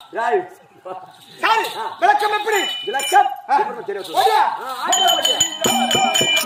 Right சரி விளக்கம் எப்படி விளக்கம் அப்புறம் தெரியும் ஓடியா ஆ, ஆட்டோ போட்டியா?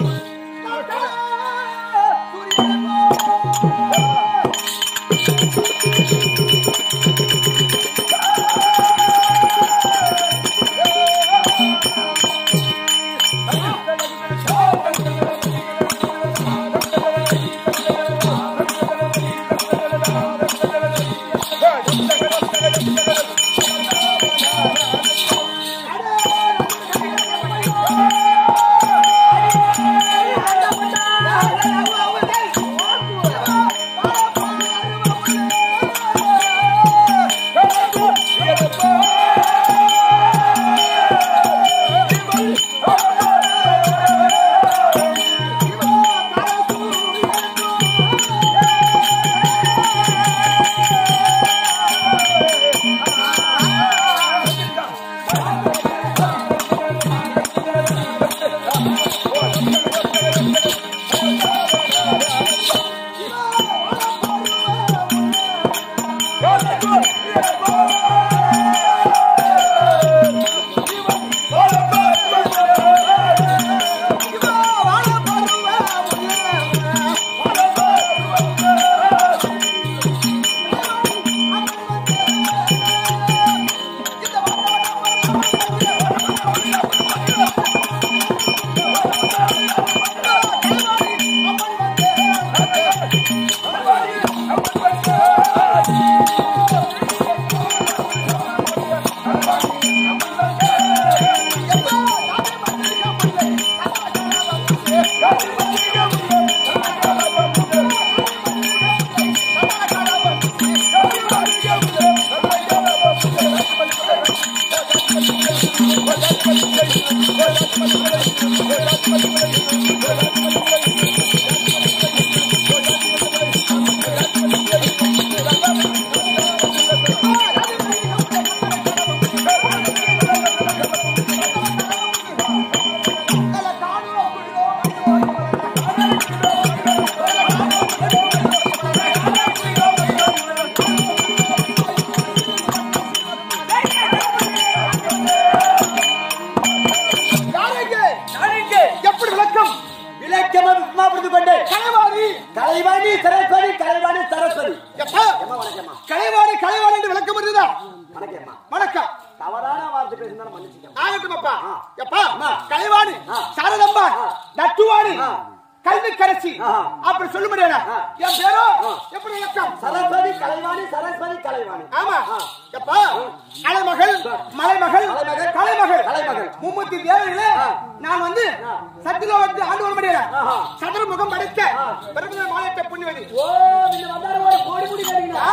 யாருக்கு? எப்படி விளக்கம் விளக்கமா விஸ்மாபுரித்து கொண்டு கலைவாணி கலைவாணி சரஸ்வதி கலைவாணி சரஸ்வதி எப்பா அம்மா வணக்கம்மா கலைவாணி கலைவாணி என்று விளக்கம் வருதா வணக்கம்மா வணக்கம் தவறான வார்த்தை பேசினாலும் மன்னிச்சுக்கம்மா ஆகட்டும் அப்பா ஆ. எப்பா அம்மா. கலைவாணி ஆ. சாரதம்பா ஆ. நட்டுவாணி ஆ. கல்வி கரைச்சி ஆ. அப்படி சொல்ல முடியாது ஆ. என் பேரோ ஆ. எப்படி விளக்கம் சரஸ்வதி கலைவாணி சரஸ்வதி கலைவாணி ஆமா ஆ. எப்பா அலைமகள் மலைமகள் கலைமகள், கலைமகள் கலைமகள். மும்மூர்த்தி தேவையில ஆ. நான் வந்து ஆ. சத்தியலோகத்தில் ஆண்டு வர முடியல ஆஹா. சதுர முகம் படைக்க ஆ. பிறகு மாயத்தை புண்ணியவதி ஓ இந்த வந்தார ஒரு கோடி முடி கேட்டீங்களா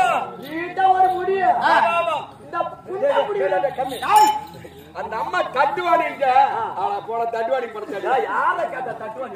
நீட்டா ஒரு முடி ஆ. இந்த புண்ட முடி கம்மி ஆய். அந்த அம்மா தட்டுவாடிங்க ஆனா போல தட்டுவாடி படுத்தாடி யார கேட்ட தட்டுவாங்க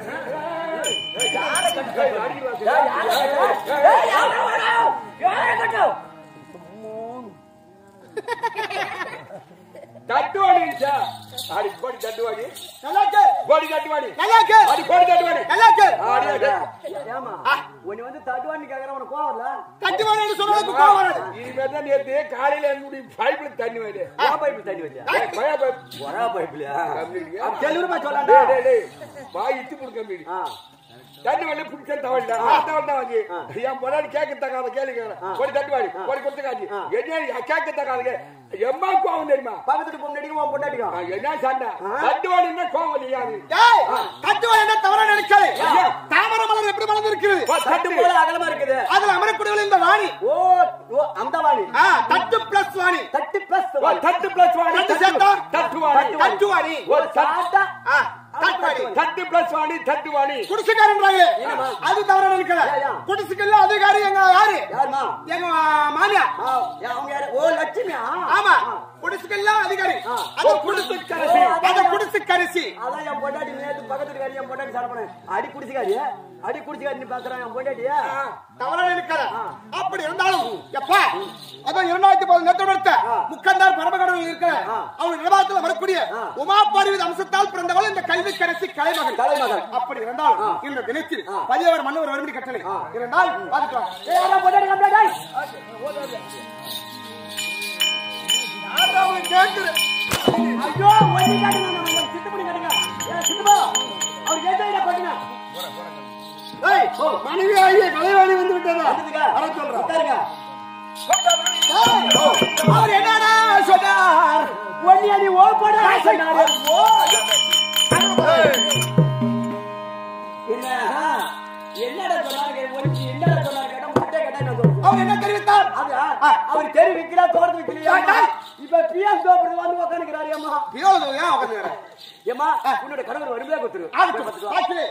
தட்டுவாடி ஆடி கோடி தட்டுவாடி நல்லா இருக்கு கோடி தட்டுவாடி நல்லா இருக்கு ஆடி கோடி தட்டுவாடி நல்லா இருக்கு ஆடி ஏமா உன்னை வந்து தட்டுவான்னு கேக்குற உனக்கு கோவம் இல்ல கட்டுவானு சொல்றதுக்கு கோவம் வராது இனிமே தான் நேத்து காலையில என்னுடைய பைப்ல தண்ணி வருது கொரா பைப்பு தண்ணி வரியா ஏய், கொய்யா பைப் கொரா பைப்புலயா கம்மிங்க. தெளிவுமா டேய், சொல்லாண்டா டேய், டேய், வாய் இட்டு புடு கம்பி ஆ தண்ணி வரல பிடிச்ச தவழ்டா தவழ்டா வாங்கி என் பொண்ணாடி கேட்க தக்காத கேள்வி கேட்கறேன் கொடி தட்டுவாடி கொடி கொடுத்து காட்சி என்ன கேட்க தக்காத எம்மா கோவம் தெரியுமா பக்கத்துல பொண்ணு அடிக்கும் உன் பொண்ணு ஆ, என்ன சண்டை தட்டுவாடின்னா கோவம் தெரியாது டேய் கட்டுவான் என்ன தவறா நினைக்காது தாமரை மலர் எப்படி மலர்ந்து இருக்கிறது தட்டு போல அகலமா இருக்குது அதுல அமரக்கூடியவள் இந்த வாணி ஓ ஓ அந்த வாணி ஆ, தட்டு பிளஸ் வாணி தட்டு பிளஸ் ஓ, தட்டு பிளஸ் வாணி தட்டு சேர்த்தா? தட்டுவாணி தட்டு வாணி ஓ, தட்டு- ஆ, தட்டு வாணி தட்டு பிளஸ் வாணி தட்டுவாணி குடிசுக்காரன்றாங்க அது தவறா நினைக்கல ஏன், ஏன்? குடிசுக்கல்ல அதிகாரி எங்க யாரு யாருமா எங்க மாமியா ஆ, ஏன் அவங்க யாரு ஓ லட்சுமியா ஆமா குடிசுக்கல்ல அதிகாரி ஆ. அது ஓ, குடிசு குடிசுக்கரசி. அது குடிசு கரிசி அதான் என் பொண்டாட்டி நேத்து பக்கத்து வீட்டுக்காரி என் பொண்டாட்டி சாப்பிட அடி குடிச்சுக்காரி அடி குடிச்சுக்காரி நீ பாக்குறான் என் பொண்டாட்டியா தவறா நினைக்காத அப்படி இருந்தாலும் எப்பா அதான் இரண்டாயிரத்தி பதினெட்டு நெத்தோடத்த முக்கந்தார் பரமகடவில் இருக்கிற ஆ. அவன் நிர்வாகத்தில் வரக்கூடிய ஆ. உமா பார்வதி அம்சத்தால் பிறந்தவள் இந்த கல்வி கரசி கலைமகள் கலைமகள். அப்படி இருந்தால் இந்த தினத்தில் ஆ. பதியவர் மன்னவர் வரும்படி கட்டளை இருந்தால் பார்த்துட்டு வா. ஏய், யாரா பொண்டாட்டி கம்ப்ளைண்ட் கேட்கிறேன் ஐயோ ஒண்ணி காட்டுங்க நம்ம சித்துப்படி காட்டுங்க ஏ சித்துப்பா அவர் கேட்டா கொட்டுங்க ஏய், மனைவி ஆகிய கலைவாணி வந்து விட்டதா வந்துதுங்க வர சொல்றேன் உட்காருங்க அவர் என்னடா சொன்னார் ஒண்ணி அடி ஓ போட சொன்னாரு இல்ல என்னடா சொன்னாரு ஒண்ணி என்னடா சொன்னாரு கேட்டா முட்டை கேட்டா நான் சொல்றேன் அவர் என்ன தெரிவித்தார் அது அவர் தெரு விக்கிறா தோட்டத்து விக்கலையா டேய். இப்ப பிஎஸ் தோப்பு வந்து உட்காந்துக்கிறாரு அம்மா பியோல ஏன் உட்காந்துக்கிறேன் ஏமா உன்னோட கணவர் வறுமையா கொடுத்துரு ஆகட்டும் பார்க்கிறேன்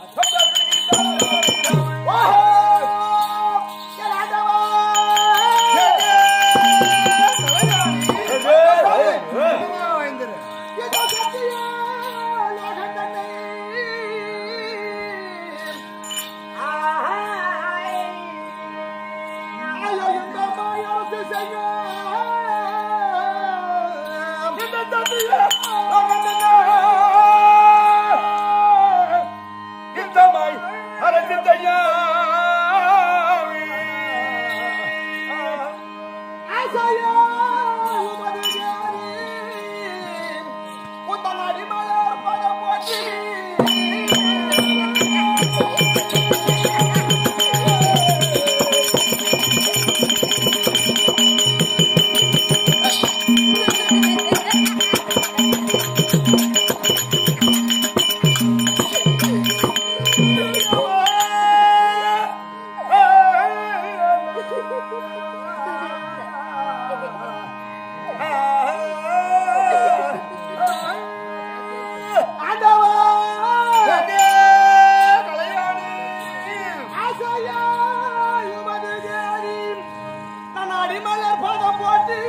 அடிமலர் பதம் போட்டு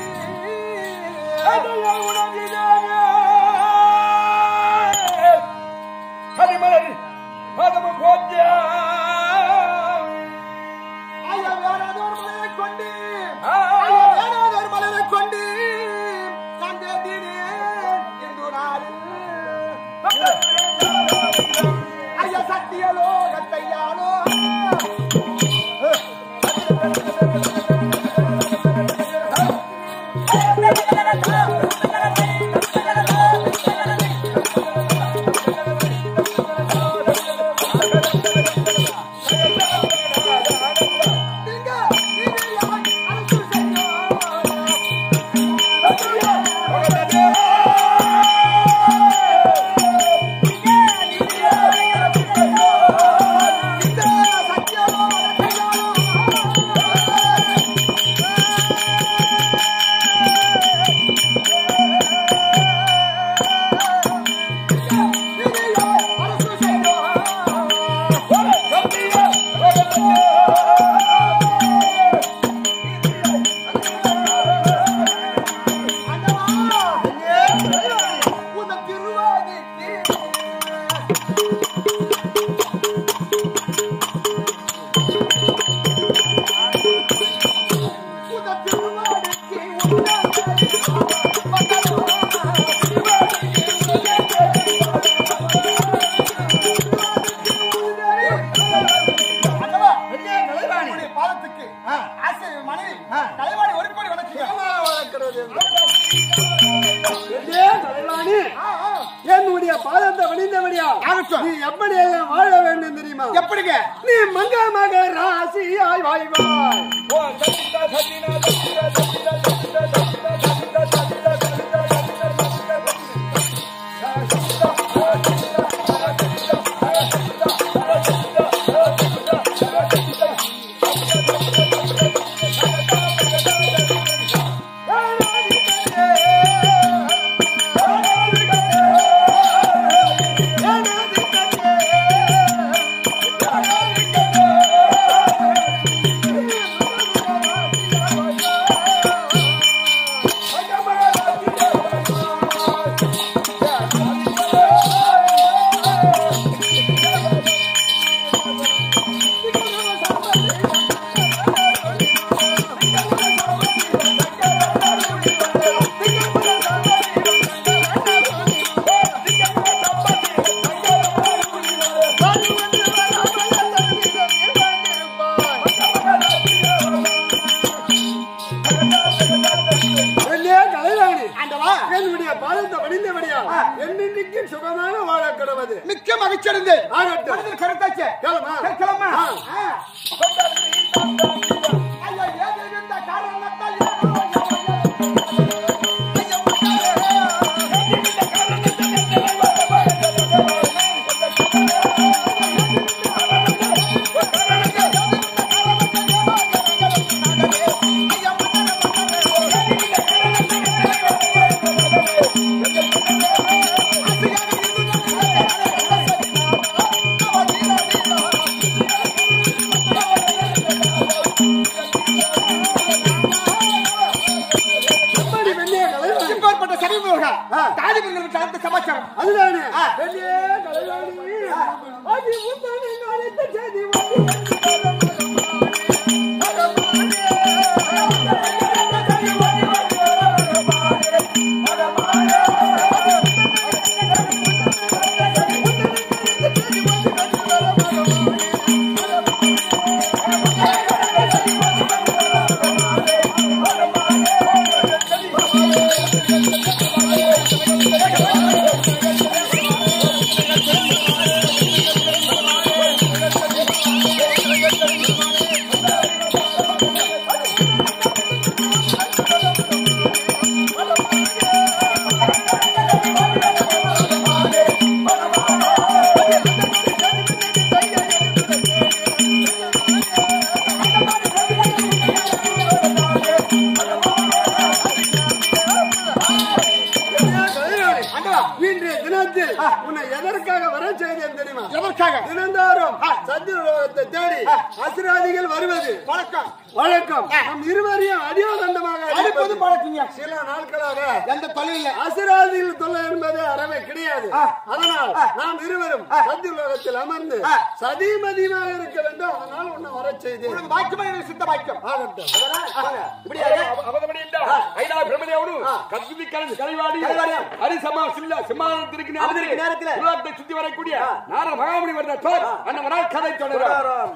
அடிமலர் பதமும் போச்சா ஐயா வேறாதோர் மலரை கொண்டு ஆ. ஐயா வேறாதோர் மலரை கொண்டு நான் தேடினேன் இன்று நாளில் ஐயா சத்தியலோ கத்தையாலோ நீங்க நீங்க எவன் அரசு செய்யும் பாதத்துக்கு ஆசை மனைவி தலைவாணி ஒரு கோடி உனக்கு என்னுடைய பாதத்தை வணிந்தபடியா ஆகட்டும். நீ எப்படி எல்லாம் வாழ வேண்டும் தெரியுமா எப்படிங்க நீ மங்க மக ராசியாய் வாழ்வாய் ஆ அல்லவா என்னுடைய பாதத்தை வடிந்தபடியா என்னென்னைக்கு சுகமாக வாழ கிடவது மிக்க மகிழ்ச்சி அடைந்து ஆகட்டும். மனதில் கருத்தாச்சு கிளம்பா. கிளம்பா ஆ. ஆ. ஐயா, ஏது இந்த காரணத்தால் ஏதோ எப்படி வெள்ளைய கலைவாணி இப்பேற்பட்ட சமீபமாக தாதி பெண்களுக்கு அடுத்த சமாச்சாரம் அதுதானே ஆ. வெள்ளைய கலைவாணி அடி முத்தானை அழைத்த செய்தி வந்து இன்றைய தினத்தில் உன்னை எதற்காக வர செய்தேன் தெரியுமா எதற்காக தினந்தோறும் சந்திரலோகத்தை தேடி அசுராதிகள் வருவது பழக்கம் வழக்கம் நம் இருவரையும் அடியோதண்டமாக அடிப்பது அடிப்பது பழக்கங்க சில நாட்களாக எந்த தொழில் அசுராதிகள் தொல்லை என்பது அறவே கிடையாது அதனால் நாம் இருவரும் சந்திரலோகத்தில் அமர்ந்து சதிமதியமாக இருக்க வேண்டும் அதனால் உன்னை வர செய்தேன் வாக்கியமாக எனக்கு சித்த வாக்கியம் ஆகட்டும் இப்படியா ஐநா பிரமதேவனு கஸ்தூரி கலந்து கலைவாடி கலைவாடியாம். ஹரிசமா சில்ல சிம்மாசனத்திற்கு அமர்ந்திருக்கும் நேரத்திலே. உலகத்தை சுத்தி வரக்கூடிய நாரத மகாமுனி வருட தோர் அண்ணவனால் கதை தொடரும் தொடரும்.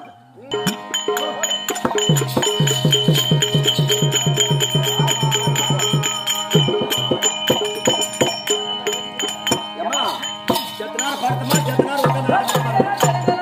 ஏம்மா, செத்த நேரம் படுத்துமா, செத்த நேரம் உட்கார்ந்து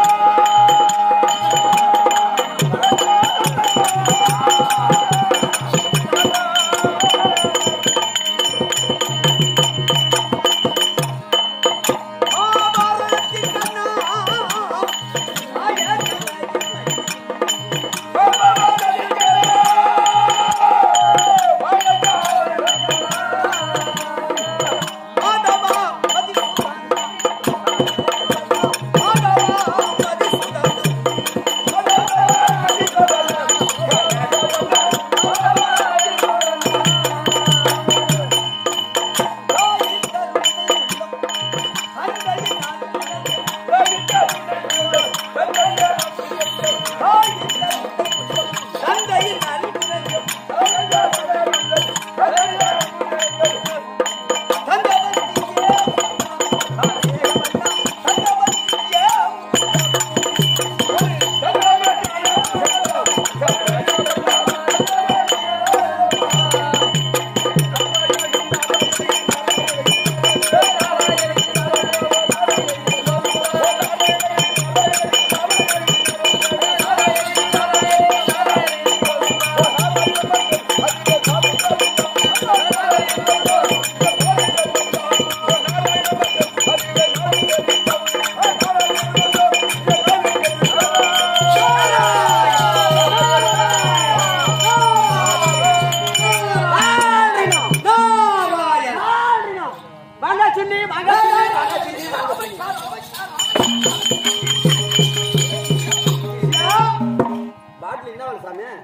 ஆ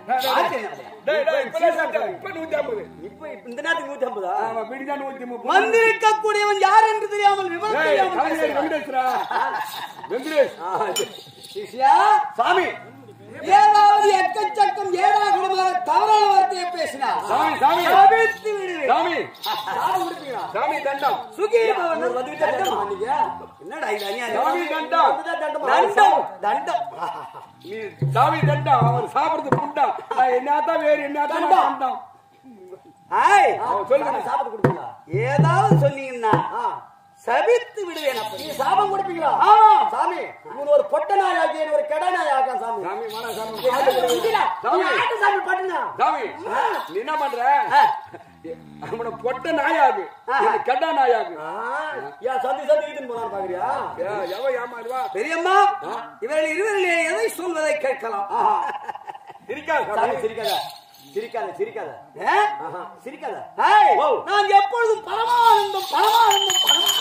டேய், டேய், இப்ப தான் சாப்பிட்டேன். இப்ப 150. இப்ப இந்த நேரத்துக்கு நூத்தி ஐம்பதா ஆமா, விடிஞ்சா 130. வந்திருக்கக்கூடியவன் யார் என்று தெரியாமல் விவரம் டேய், தெரியாமல் கலைஞர் பேசுகிறான். வெங்கடேஷ்ரா. வெங்கடேஷ். சிஷ்யா, சாமி ஏதாவது எக்கச்சக்கம் ஏடாகுடமாக தவறான வார்த்தையை பேசினார் சாமி, சாமி. தவிர்த்து விடுவேன் சாமி, சாமி கொடுப்பீங்களா சாமி தண்டம். சுகீபவன் இவர் வந்துகிட்டே தண்டமா நீங்க என்னடா இது அநியாயம்? சாமி தண்டம். வந்துதான் தண்டமா? தண்டம் தண்டம் நீ சாமி தண்டம். அவர் சாப்பிடுறது புண்டா. நான் என்னத்தான் வேறு என்னத்தான் நான் தண்டம். ஐய், அவன் சொல்லுங்க. சாமி சாப்பிட்டு கொடுப்பீங்களா ஏதாவது சொன்னீங்கன்னா ஆ. சபித்து விடுவேன் அப்படி நீங்க சாபம் கொடுப்பீங்களா ஆமா. சாமி இவன் ஒரு பொட்ட நாய் ஆக்கி ஒரு கெட நாய் ஆக்கான் சாமி சாமி, வாடா, சாமி. இந்திரா, சாமி. நீ ஆட்டு சாமி பட்டுனா சாமி, நீ என்ன பண்ற அவன பொட்ட நாயாகு இது கெட்ட நாயாகு ஏன் சந்தி சந்தி இதுன்னு போனான்னு பாக்குறியா ஏ, எவன் ஏமாறுவா பெரியம்மா இவர்கள் இருவரிலே எதை சொல்வதை கேட்கலாம் இருக்காது சாமி சிரிக்காத சிரிக்காத சிரிக்காத ஏ? ஆஹா, சிரிக்காத ஏய், ஓ. நான் எப்பொழுதும் பரமானந்தம் பரமானந்தம்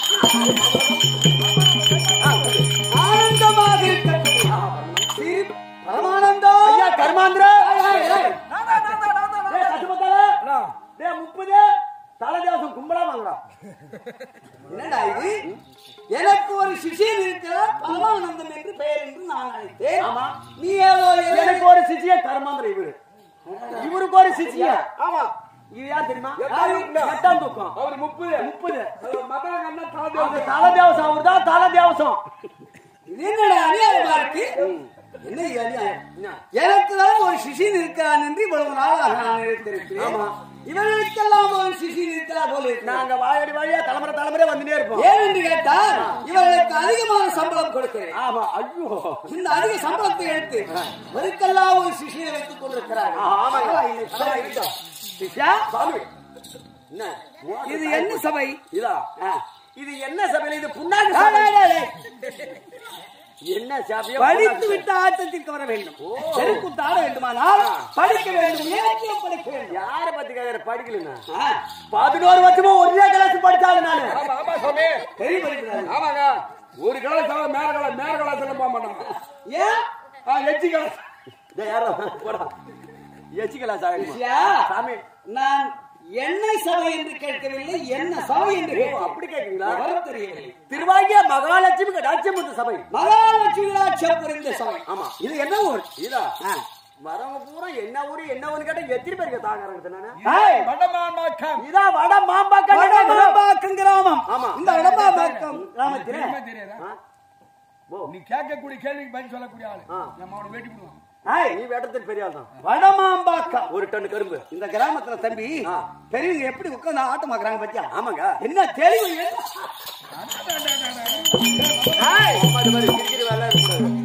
பரமானந்தம். ஆனந்தமாக இருக்கக்கூடிய சிரி- பரமானந்தம் ஐயா கர்மாந்திர ஏய், ஏய். டேய், கட்டுப்பத்தால. டேய், முப்பது தலை தேவசம் கும்பலா வாங்கடா என்னடா இது எனக்கு ஒரு சிஷியன் இருக்கிறார் பரமானந்தம் என்று பெயர் என்று நான் நினைத்தேன் ஆமா. நீ ஏதோ ஏதோ- எனக்கு ஒரு சிச்சிய கர்மாந்திர இவரு இவருக்கு ஒரு சிச்சிய ஆமா இது யார் தெரியுமா எட்டாம் தூக்கம். எட்டாம் தூக்கம் அவர் முப்பது முப்பது மகன் கண்ணா அவங்க தாழ்ந்து தலை தேவசம் அவர் தான் தலை தேவசம் இது என்னடா அநியாயமா இருக்கு என்ன இது அநியாயம் எனக்கு தான் ஒரு சிஷியன் இருக்கிறான் என்று இவ்வளவு நாளாக நான் நினைத்திருக்கிறேன் ஆமா. இவர்களுக்கெல்லாம் ஒரு சிஷியன் இருக்கிறார் போல இருக்கு நாங்க வாயடி வழியா தலைமுறை தலைமுறை வந்துட்டே இருப்போம் ஏன் என்று கேட்டால் இவர்களுக்கு அதிகமான சம்பளம் கொடுக்கிறேன் ஆமா ஐயோ இந்த அதிக சம்பளத்தை எடுத்து இவருக்கெல்லாம் ஒரு சிஷியை வைத்துக் கொண்டிருக்கிறார் ஆமாங்க. பரவாயில்லை, பரவாயில்லை. சிஷ்யா, சாமி என்ன இது என்ன சபை இதா இது என்ன சபையில இது புண்ணாக்கு டேய், சபை டேய், டேய், டேய். என்ன சபையா படித்து விட்டு ஆட்டத்திற்கு வர வேண்டும் தெருக்கூத்து ஆட வேண்டுமானால் படிக்க வேண்டும் இலக்கியம் படிக்க வேண்டும் யார பத்தி கேக்குற படிக்கலங்க ஆ, பதினோரு வருஷமா ஒரே கிளாஸ் படிச்சாலும் நானு ஆமா ஆமா சாமி பெரிய படிக்கிறாரு ஆமாங்க ஒரு கிளாஸ் அவன் மேல கிளாஸ் மேல கிளாஸ் போக மாட்டான் ஏன் ஆ, எச்சி கிளாஸ் டேய், யாரோ போடா எச்சி கிளாஸ் ஆகுமா சிஷ்யா, சாமி நான் எண்ணெய் சபை என்று கேட்கவில்லை என்ன சபை என்று ஓ, கேட்டேன். அப்படி கேக்குறீங்களா விவரம் தெரியவில்லை திருவாங்கிய மகாலட்சுமி ராஜ்யமுத்து சபை மகாலட்சுமிராட்சியம் புரிந்த சபை ஆமா இது என்ன ஊர் இதா ஆ. வரவங்க பூரா என்ன ஊரு என்ன ஊரு கேட்டா எத்தனை பேருக்கு தாங்க நானு ஏய், வடமாமாக்கம் இதா வட மாம்பாக்கம் வடமாம்பாக்கம் கிராமம் ஆமா. இந்த வடமாம்பாக்கம் கிராமத்திலே தெரியுமா தெரியாதா நீ கேட்கக்கூடிய கேள்விக்கு பதில் சொல்லக்கூடிய ஆளு ஆ. நம்ம அவனை வேட்டி விடுவான் ஏய், நீ வேட்டத்தில் பெரிய ஆள் தான் வடமாம்பாக்கம் ஒரு டன் கரும்பு இந்த கிராமத்துல தம்பி ஆ. பெரியவங்க எப்படி உட்கார்ந்து ஆட்டமாக்குறாங்க பத்தியா ஆமாங்க என்ன தெளிவு என்ன? ஏய், அம்மா, இது மாதிரி கிறுக்கிறு வேலை இருக்கக்கூடாது.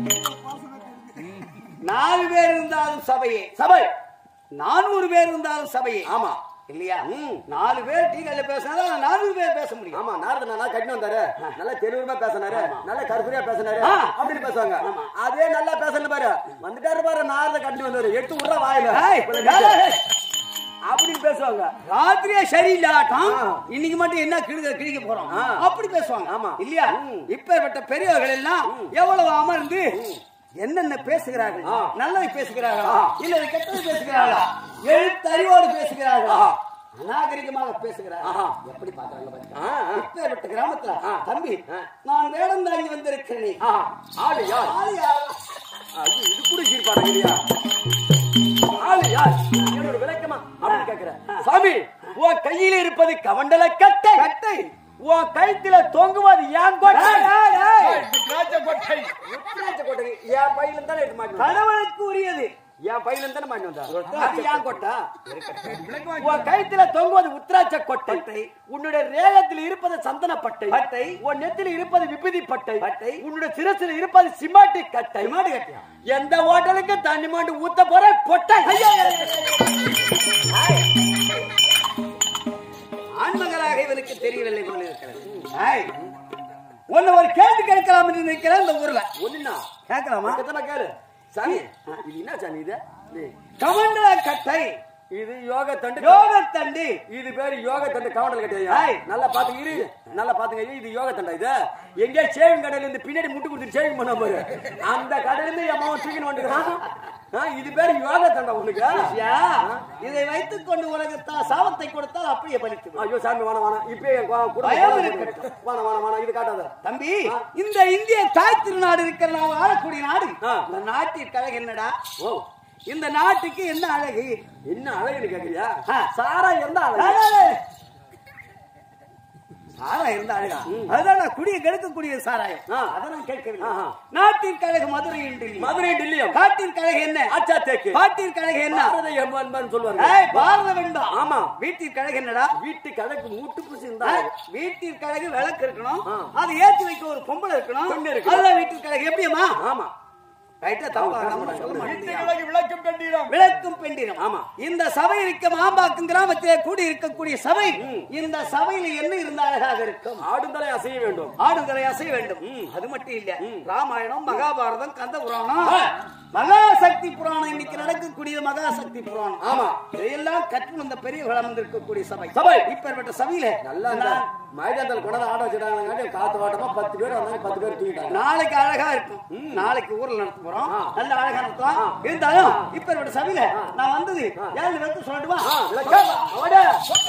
நாலு பேர் இருந்தாலும் சபையே சபை நானூறு பேர் இருந்தாலும் சபையே ஆமா இல்லையா ம். நாலு பேர் டீக்கல்ல பேசினாதான் நானூறு பேர் பேச முடியும் ஆமா நாரத நல்லா கட்டினு வந்தாரு நல்லா தெளிவுமா பேசினாரு நல்லா கருத்துரியா பேசினாரு ஆ. அப்படின்னு பேசுவாங்க அதே நல்லா பேசணும் பாரு வந்துட்டாரு பாரு நாரத கட்டினு வந்தாரு எடுத்து விடுற வாயில ஏய், ஏய், ஏய், அப்படின்னு பேசுவாங்க ராத்திரியே சரியில்லை ஆட்டம் ஆ. இன்னைக்கு மட்டும் என்ன கிழிக்க கிழிக்க போறோம் ஆ. அப்படி பேசுவாங்க ஆமா. இல்லையா ம். இப்பேற்பட்ட பெரியவர்கள் எல்லாம் எவ்வளவு அமர்ந்து என்னென்ன பேசுகிறார்கள் ஆ. நல்லது பேசுகிறார்களா ஆ. இல்ல கெட்டது பேசுகிறார்களா எழுத்தறிவோடு பேசுகிறார்களா அநாகரிகமாக பேசுகிறார்கள் ஆஹா. எப்படி பாக்குறாங்க பாத்தீங்களா? ஆ, ஆ. இப்பேற்பட்ட கிராமத்துல ஆ. தம்பி ஆ. நான் வேடம் தாங்கி வந்திருக்கிறேன் ஆஹா. ஆளு யார் ஆளு யாரா? ஐயோ, இது கூட சீர்பாடு இல்லையா ஆளு யார் என்னோட விளக்கமா அப்படின்னு கேக்குறேன் சாமி உன் கையில இருப்பது கவண்டல கட்டை கட்டை உன் கழுத்துல தொங்குவது ஏன் கொட்டை ஏய், ஏய், ஏய். திராட்சை கொட்டை உத்திராட்ச கொட்டை என் பையில தானே எடுத்து மாட்டேன் கடவுளுக்கு உரியது என் பையில தானே மாட்டி வந்தா அது ஏன் கொட்டா உன் கழுத்துல தொங்குவது உத்திராட்ச கொட்டை உன்னுடைய ரேகத்தில் இருப்பது சந்தன பட்டை பட்டை. உன் நெத்தில இருப்பது விபூதி பட்டை பட்டை. உன்னுடைய சிரசில் இருப்பது சிமாட்டி கட்டை சிமாட்டி கட்டையா? எந்த ஹோட்டலுக்கு தண்ணி மாண்டு ஊத்த போற பொட்டை ஆண்மகனாக இவனுக்கு தெரியவில்லை போல இருக்கிறது ஏய், உன்னை ஒரு கேள்வி கேட்கலாம் என்று நினைக்கிறேன் இந்த ஊர்ல ஒண்ணுனா கேட்கலாமா பக்கத்துல கேளு சாமி இது என்ன சாமி இது இது கமண்டல கட்டை இது யோக தண்டு யோகத்தண்டு இது பேரு யோக தண்டு கவண்டல் கட்டையா ஏய். நல்லா பாத்துங்க இரு நல்லா பாத்துங்க ஐயா, இது யோக தண்டா இது எங்கேயா ஷேவிங் கடையில இருந்து பின்னாடி முட்டு கொடுத்து ஷேவிங் பண்ண பாரு அந்த கடையில இருந்து என் மகன் தூக்கின்னு வந்துக்கிறான் ஆ, இது பேரு யோக தண்டா உனக்கு ஐயா, இதை வைத்துக் கொண்டு உலகத்தா சாபத்தை கொடுத்தால் அப்படியே பலித்து ஐயோ சாமி வேணாம் வேணாம் இப்பயே என் கு- குடும்பம் பயம் வேணாம் இருக்கட்டும். வேணாம் வேணாம் வேணாம் இது காட்டாத தம்பி இந்த இந்திய தாய் திருநாடு இருக்கிற நாம் வாழக்கூடிய நாடு ஆ. இந்த நாட்டிற்கு அழகு என்னடா ஓ இந்த நாட்டுக்கு என்ன அழகு என்ன அழகுன்னு கேக்குறியா ஆ. சாரா எந்த அழகு அழகு. சாராயம் இருந்தா அழகா அதுதான் நான் குடிய கெடுக்கக்கூடிய சாராயம் ஆ. அதை நான் கேட்கவில்லை ஆஹா. நாட்டிற்கு அழகு மதுரை என்று மதுரை டில்லியம் காட்டிற்கு அழகு என்ன ஆச்சா தேக்கு பாட்டிற்கு அழகு என்ன பாரத எம்மன் சொல்லுவாங்க ஏய், பாரத வேண்டாம் ஆமா. வீட்டிற்கு அழகு என்னடா வீட்டுக்கு அழகு மூட்டு பூசி இருந்தா ஆ, வீட்டிற்கு அழகு விளக்கு இருக்கணும் ஆ. அது ஏத்தி வைக்க ஒரு பொம்பளை இருக்கணும் பொண்ணு இருக்கணும். அதுதான் வீட்டிற்கு அழகு எப்படியம்மா ஆமா ரைட்டா தப்பா நம்ம சொல்ல மாட்டேங்கிறீங்க. விளக்கு விளக்கும் பெண்டிடம் விளக்கும் பெண்டினம் ஆமா. இந்த சபை இருக்க மாம்பாக்கம் கிராமத்திலே கூடி இருக்கக்கூடிய சபை இந்த சபையில என்ன இருந்த அழகாக இருக்கும் ஆடுந்தலை அசைய வேண்டும் ஆடுதலை அசைய வேண்டும் அது மட்டும் இல்ல ராமாயணம் மகாபாரதம் கந்த புராணம் மகாசக்தி புராணம் இன்னைக்கு நடக்கக்கூடிய மகாசக்தி புராணம் ஆமா. இதையெல்லாம் கற்று வந்த பெரியவர்கள் அமர்ந்திருக்கக்கூடிய சபை சபை. இப்பேற்பட்ட சபையில நல்லா இந்த மைதானத்தில் கொண்டாந்து ஆட வச்சிருக்காங்க காத்து வாட்டமா பத்து பேர் வந்தாங்க பத்து பேர் தூக்கிட்டாங்க நாளைக்கு அழகா இருக்கும் நாளைக்கு ஊர்ல நடத்த போறோம் நல்ல அழகா நடத்தலாம் இருந்தாலும் இப்பேற்பட்ட சபையில நான் வந்தது ஏழு பேருக்கு சொல்லட்டுமா ஆ, விளக்கம், அவட.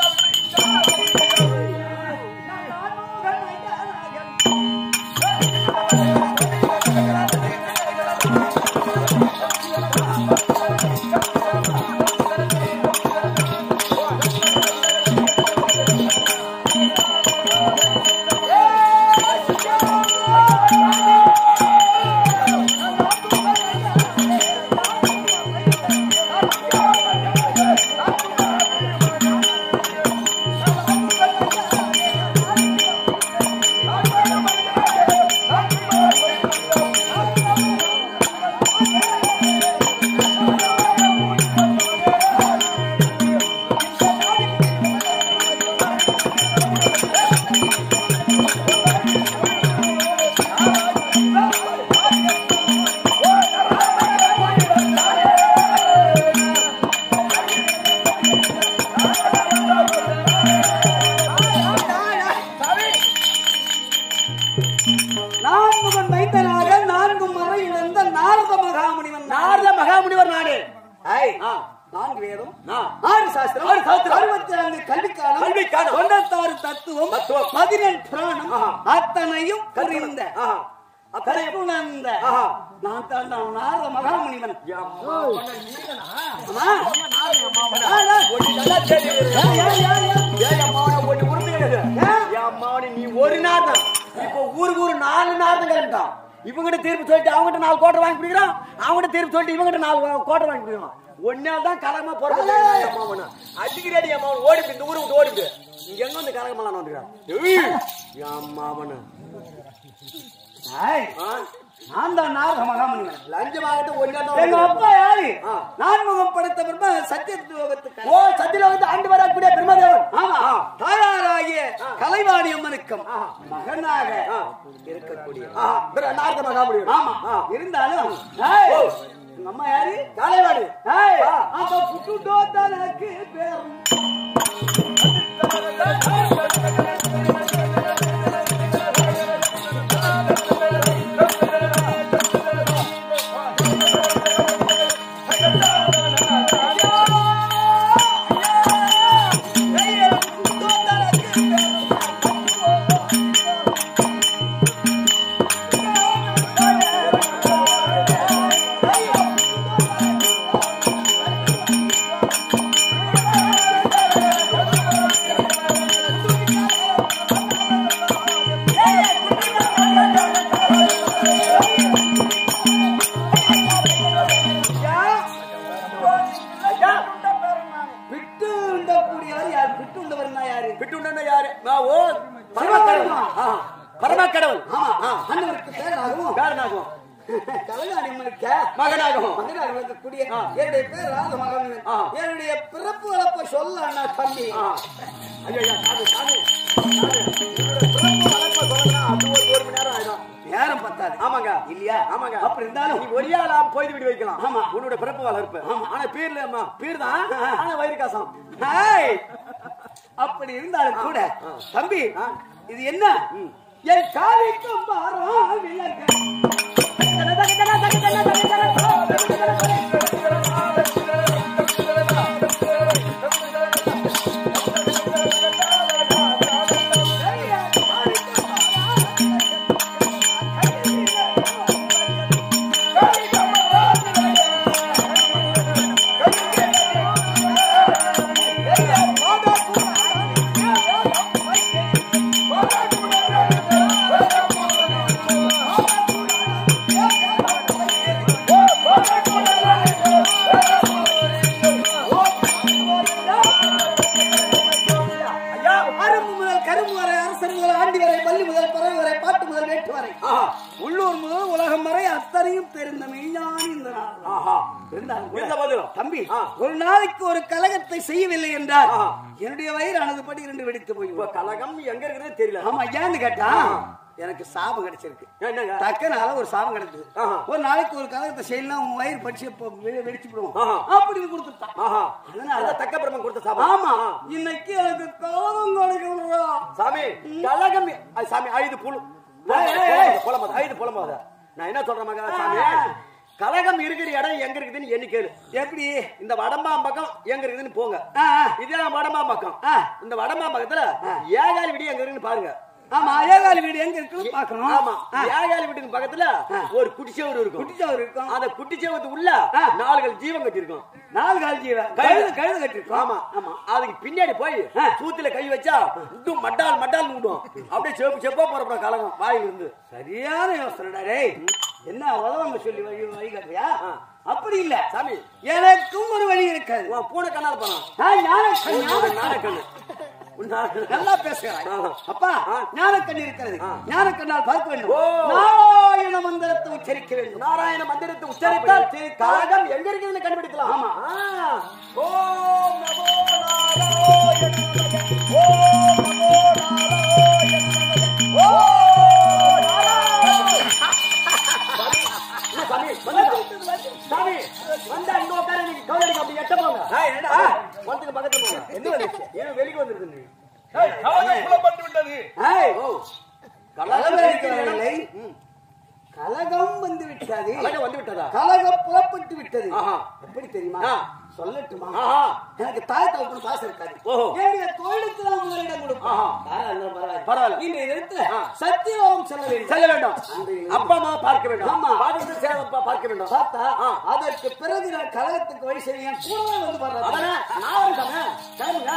நான்முகன் வைத்தனாக நான்கு மறை இழந்த நாரத மகாமுனிவன் நாரத மகாமுனிவர் நாடு ஐய், ஆ. நான்கு வேதம் ஆ. ஆறு சாஸ்திரம் ஆறு சாஸ்திரம். அறுபத்தி நான்கு கல்விக்காலம் கல்விக்காலம். தொண்ணூத்தாறு தத்துவம் தத்துவம். பதினெண் புராணம் ஆஹா. அத்தனையும் புரிந்த ஆஹா. கற்புணர்ந்த ஆஹா. நான் தான் நான் நாரத மகாமுனிவன் அம்மா, ஆமா. ஆ, ஆ. ஒண்ணு நல்லா தெரியுது. யா, யா, யா, யா. ஏய், அம்மாவனை ஒண்ணு உறுத்துகிறது. ஏய், அம்மாவனை நீ ஒரு நாள் தான். இப்போ ஊருக்கு ஊரு நாலு நாள் தான் கிளம்பிட்டான். இவங்கிட்ட தீர்ப்பு சொல்லிட்டு அவங்ககிட்ட நாலு கோட்டை வாங்கி குடிக்கிறான் அவங்ககிட்ட தீர்ப்பு சொல்லிட்டு இவங்கிட்ட நாலு வா- கோட்டை வாங்கி குடிக்கிறான் ஒன்னால தான் கலகமா போறது அம்மாவன அடிக்கிறடி அம்மாவன் ஓடிட்டு இந்த ஊரை விட்டு ஓடிட்டு இங்க எங்க வந்து கலகமெல்லாம் வந்துக்கிறான் அம்மாவன ஐய், நான் தான் நாரத மகாமுனிவன் லஞ்சம் வாங்கிட்டு ஒன்னா எங்க அப்பா யாரு ஆ. நான்முகம் படைத்த பிரம்ம சத்தியத்துவத்துக்கு ஓ சத்தியில வந்து ஆண்டு வரக்கூடிய பிரம்மதேவன் ஆமா ஆ. தாயாராகிய கலைவாணி அம்மனுக்கும் ஆ. மகனாக ஆ. இருக்கக்கூடிய ஆ, பிற நாரத மகாமுனிவர் ஆமா ஆ. இருந்தாலும் ஏய், ஓ. உங்க அம்மா யாரு காலைவாடி ஏய், ஆ. அந்த புட்டுட்டோ தனக்கு பேரும் பிட்டு உண்டக்கூடியவர் யார் பிட்டு உண்டவர்னா யாரு பிட்டுண்டா யாரு நான் ஓ பரமக்கடவுள் ஆ, பரமக்கடவுள் ஆமா ஆ, அண்ணவருக்கு பேராகவும் பேரனாகும் கலைஞானி அம்மனுக்க மகனாகும் மகனாக இருக்கக்கூடிய என்னுடைய பேர் ராஜ மகன் ஆ. என்னுடைய பிறப்பு வளர்ப்ப சொல்ல அண்ணா தம்பி ஆ. ஐயா, ஐயா, சாமி, சாமி, சாமி, என்னோட பிறப்பு வளர்ப்பை சொல்லணும்னா அது ஒரு ஒரு மணி நேரம் ஆயிடும் நேரம் பத்தாது இருக்காது ஆமாங்க இல்லையா ஆமாங்க அப்படி இருந்தாலும் நீ ஒரியாலா போய் விட்டு வைக்கலாம் ஆமா. உன்னோட பிறப்பு வளர்ப்பு ஆனா பீர்ல அம்மா பீர் தான் ஆனா வயிறு காசம் ஹாய். அப்படி இருந்தாலும் கூட தம்பி இது என்ன என் காவிக்கும் பாரம் விலக ஐயா, அரும்பு முதல் கரும்பு வரை அரசர் முதல் ஆண்டி வரை பள்ளி முதல் பறவை வரை பாட்டு முதல் வேட்டு வரை உள்ளூர் முதல் உலகம் வரை அத்தனையும் தெரிந்த மெய்ஞானி இந்த நாள் ஆஹா இருந்தாலும் கூட, இருந்த போதிலும். தம்பி ஆ. ஒரு நாளைக்கு ஒரு கலகத்தை செய்யவில்லை என்றால் ஆ. என்னுடைய வயிறானது படி இரண்டு வெடித்து போய் இப்ப கலகம் எங்க இருக்குதுன்னு தெரியல ஆமா ஏன்னு கேட்டா எனக்கு சாபம் கிடைச்சிருக்கு என்னங்க டக்குனால ஒரு சாபம் கிடைச்சது ஆஹா. ஒரு நாளைக்கு ஒரு கலகத்தை செய்யலாம் உன் வயிறு படிச்சு இப்போ வெ- வெடிச்சு விடுவோம் ஆஹா. அப்படின்னு கொடுத்துட்டான் ஆஹா அதனால அதான் தக்க பிரம்மன் கொடுத்த சாபம் ஆமா இன்னைக்கு எனக்கு கலகம் கிடைக்கிறா சாமி கலகம் அது சாமி ஐந்து புழு ஏய், ஏய், ஏய். புலமாத ஐந்து புலமாத நான் என்ன சொல்றேன் மகா சாமி ஆ. கலகம் இருக்கிற இடம் எங்க இருக்குதுன்னு எண்ணி கேளு எப்படி இந்த வடம்பாம் பக்கம் எங்க இருக்குதுன்னு போங்க ஆ, ஆ. இதே வடம்பாம் பக்கம் ஆ. இந்த வடம்பாம் பக்கத்துல ஏகாலி விடி எங்க இருக்குன்னு பாருங்க ஆமா அழகாலி வீடு எங்க இருக்குன்னு பாக்கணும் ஆமா ஆ. ஏகாலி வீட்டுக்கு பக்கத்துல ஒரு குட்டிச்சவர் இருக்கும் குட்டிச்சவர் இருக்கும் அந்த குட்டிச்சவத்து உள்ள ஆ. நாலுகள் ஜீவன் கட்டி இருக்கும் நாலு கால் ஜீவன் கழுது கழுது கட்டிருக்கோம் ஆமா ஆமா அதுக்கு பின்னாடி போய் ஆ. சூத்துல கை வச்சா இன்னும் மட்டால் மட்டால் விடும் அப்படியே செப்பு செப்பா போறப்பட கலகம் வாயில இருந்து சரியான யோசனைடா டேய் என்ன உதவங்க சொல்லி வழி வழி காட்டுறியா அப்படி இல்ல சாமி எனக்கும் ஒரு வழி இருக்காது உன் பூனை கண்ணால போனா நான் ஞானக்கண், ஞானக்கண். நானக்கண்ணு நல்லா பேசுகிறாய் ஆ. அப்பா ஆ. ஞானக்கண் இருக்கிறது ஞானக்கண்ணால் பார்க்க வேண்டும் ஓ. நாராயண மந்திரத்தை உச்சரிக்க வேண்டும் நாராயண மந்திரத்தை உச்சரித்தால் அப்படி கலகம் எங்க இருக்குதுன்னு கண்டுபிடிக்கலாம் ஆமா. ஆ. ஓம் நமோ நாராயணாய. ஓம் நமோ நாராயணாய. ஓம் நாராயண. சாமி, சாமி, வந்துட்டா. சாமி, வந்தா இங்க உட்காரு, நீங்க கவுல் அடிக்க அப்படி எட்ட போங்க. ஆ, வந்துக்கு பக்கத்துல போங்க. என்ன வந்துச்சு? ஏன் வெளிக்கு வந்துருது நீ? கலகம் புலப்பட்டு விட்டது ஏய், ஓ, கலகம் இருக்கிறதில்லை. கலகம் வந்து விட்டது கலகம் வந்து விட்டதா? கலகம் புலப்பட்டு விட்டது ஆஹா. எப்படி தெரியுமா ஆ. சொல்லட்டுமா ஆஹா. எனக்கு தாய் தகப்பன் பாசம் இருக்காது ஓஹோ. என்னுடைய தொழிலுக்கு நான் முதலிடம் கொடுப்பேன் ஆஹா. யாரா இருந்தாலும் பரவாயில்லை. பரவாயில்ல. இன்றைய தினத்துல ஆ. சத்தியலோகம் செல்ல வேண்டும் செல்ல வேண்டும் அப்பா அம்மா பார்க்க வேண்டும் ஆமா. பார்த்துட்டு சேவப்பா பார்க்க வேண்டும் பார்த்தா ஆ. அதற்கு பிறகு நான் கழகத்துக்கு வழி செய்ய என் கூடவே வந்து பாடுறேன் அவனே நான் இருக்கமே சரிங்க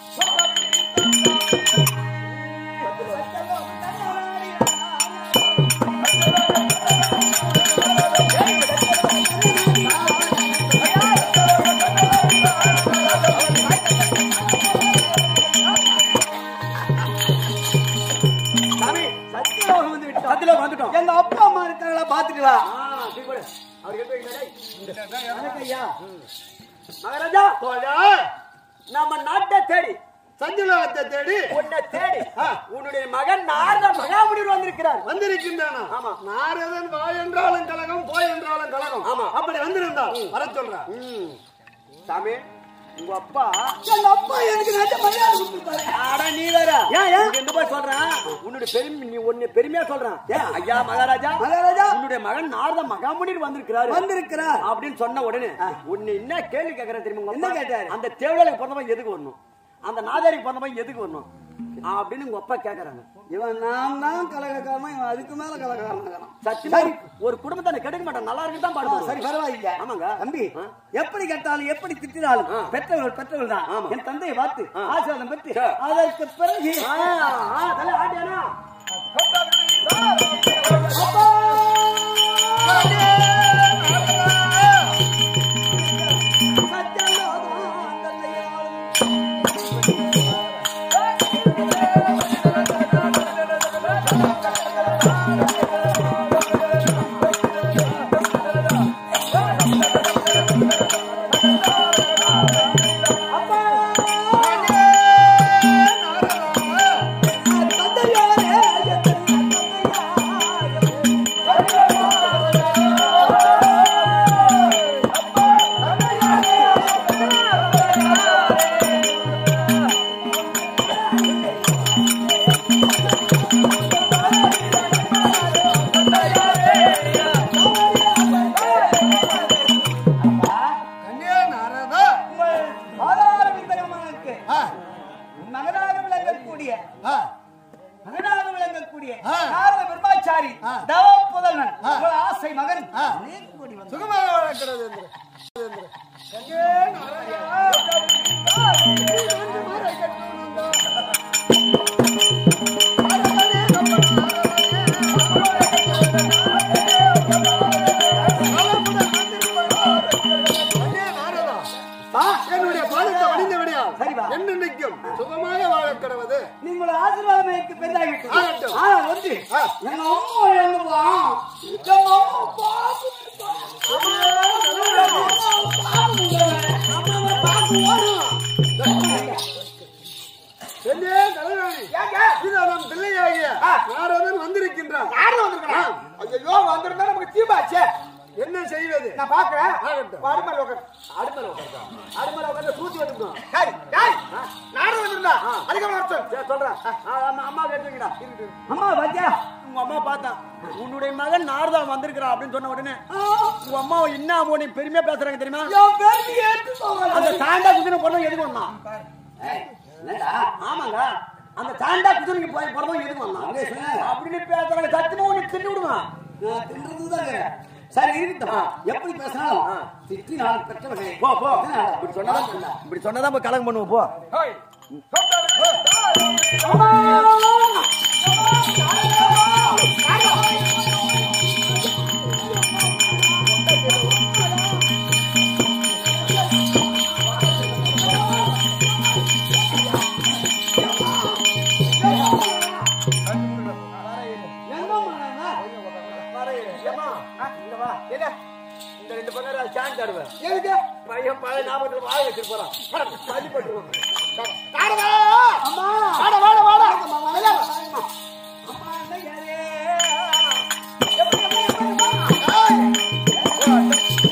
சாமி சத்தியலோகம் வந்து விட்டோம் சத்தியலோகம் வந்துட்டோம். எங்க அப்பா அம்மா இருக்காங்களா பாத்துட்டு வா ஆ, சரி போடு. அவர் எங்க வைக்கிறாரே? வணக்கம் ஐயா மகாராஜா நம்ம நாட்டை தேடி சஞ்சலத்தை தேடி உன்னை தேடி உன்னுடைய மகன் நாரத மகாமுனிவர் வந்திருக்கிறார் வந்திருக்கின்றானா ஆமா. நாரதன் வா என்றாலும் கலகம் போய் என்றாலும் கலகம் ஆமா. அப்படி வந்திருந்தா வர சொல்றேன் ம். சாமி உங்க அப்பா எங்க அப்பா எனக்கு நல்ல மரியாதை கொடுத்துருப்பாரு அட நீ வேற ஏன், ஏன்? இங்க என்ன போய் சொல்றேன் உன்னுடைய பெருமை நீ ஒன்னு பெருமையா சொல்றேன் ஏன் ஐயா மகாராஜா மகாராஜா உன்னுடைய மகன் நாரத மகாமுனிவர் வந்திருக்கிறாரு வந்திருக்கிறார் அப்படின்னு சொன்ன உடனே உன்னை என்ன கேள்வி கேக்குற தெரியுமா உங்க என்ன அப்பா? கேட்டாரு? அந்த தேவலைக்கு பிறந்தவன் எதுக்கு வரணும் அந்த நாதாரிக்கு பிறந்தவன் எதுக்கு வரணும் அப்படின்னு உங்க அப்பா கேக்குறாங்க இவன் நான் தான் கலகக்காரன் இவன் அதுக்கு மேல கலகக்காரன் சத்தியமா ஒரு குடும்பத்தை கெடுக்க மாட்டான் நல்லா இருக்கு தான் பாடுவான் சரி பரவாயில்லை ஆமாங்க தம்பி ஆ. எப்படி கேட்டாலும் எப்படி திட்டினாலும் ஆ. பெற்றவர்கள் பெற்றவர்கள் தான் ஆமா. என் தந்தையை பார்த்து ஆ. ஆசீர்வாதம் பெற்று சரி. அதற்கு பிறகு ஆ, ஆ, தலை ஆட்டியானா? சத்தியலோகம் தந்தையாலும் தந்தையாரே, என் தந்தையாரே. ஆ, மகனாக விளங்கக்கூடிய ஆ. நாரத பிரம்மாச்சாரி ஆ. தவ புதல்வன் ஆ. உங்கள் ஆசை மகன் ஆ. நீர்க்கோடி வந்தான். சுகமாக வளர்க்கிறது என்று. ஆ, என்னுடைய பாதத்தை வடிந்த விடியா சரிவா. என்னென்னைக்கும் சுகமாக வாழ கிடவது நீங்கள் ஆசீர்வாதம் எனக்கு பெரிதாகிவிட்டது ஆகட்டும். ஆனால் ஒன்று ஆ. எங்க அம்மா எங்கப்பா எங்க அம்மா பாப்பு என்னே தலைவலி இது நம் பிள்ளையாகிய நாரதன் வந்திருக்கின்றான் யாரும் வந்திருக்கிறான்? ஐயையோ, வந்திருந்தா நமக்கு தீபாச்சே. என்ன செய்வது நான் பார்க்கிறேன். ஆகட்டும். அடுமேல உட்காரு. அடுமல உட்காருக்கா அடுமல உட்காந்து சூத்தி வந்துக்கணும் டேய், டேய், நானும் வந்திருந்தா. அதுக்கு அர்த்தம். சரி சொல்றேன் ஆ, ஆமா, அம்மா கேட்டுங்கடா அம்மா பாத்தியா உங்க அம்மா பார்த்தா உன்னுடைய மகன் நாரதா வந்திருக்கிறா அப்படின்னு சொன்ன உடனே உங்க அம்மா என்ன அம்மா நீ பெருமையா பேசுறாங்க தெரியுமா என் பேருக்கு ஏற்று போகாது. அந்த சாண்டா குதிரை பிறந்தவங்க எதுக்கு வந்தான் ஏய், என்னடா ஆமாங்க அந்த சாண்டா குதிரைக்கு போய் பிறந்தவங்க எதுக்கு வந்தான் அப்படின்னு பேசுறாங்க சத்தியமா உனக்கு தின்னு விடுவான் நான் தின்றதுதான் இருக்கிறேன். சரி இருக்கட்டும் எப்படி பேசினாலும் திட்டி நான் பெற்றவர்களே போ போ இப்படி சொன்னதான் இப்படி சொன்னதான் போய் கலங்க பண்ணுவோம் போ ஹோய். இந்த ரெண்டு பக்கம் சாண்ட் ஆடுவேன் எதுக்கு? பையன் பழைய ஞாபகத்துல வாழ வச்சுட்டு போறான் தள்ளி போட்டுருவோம் நாரதா! வாடா, வாடா, வாடா. ஐயா, ஏய்,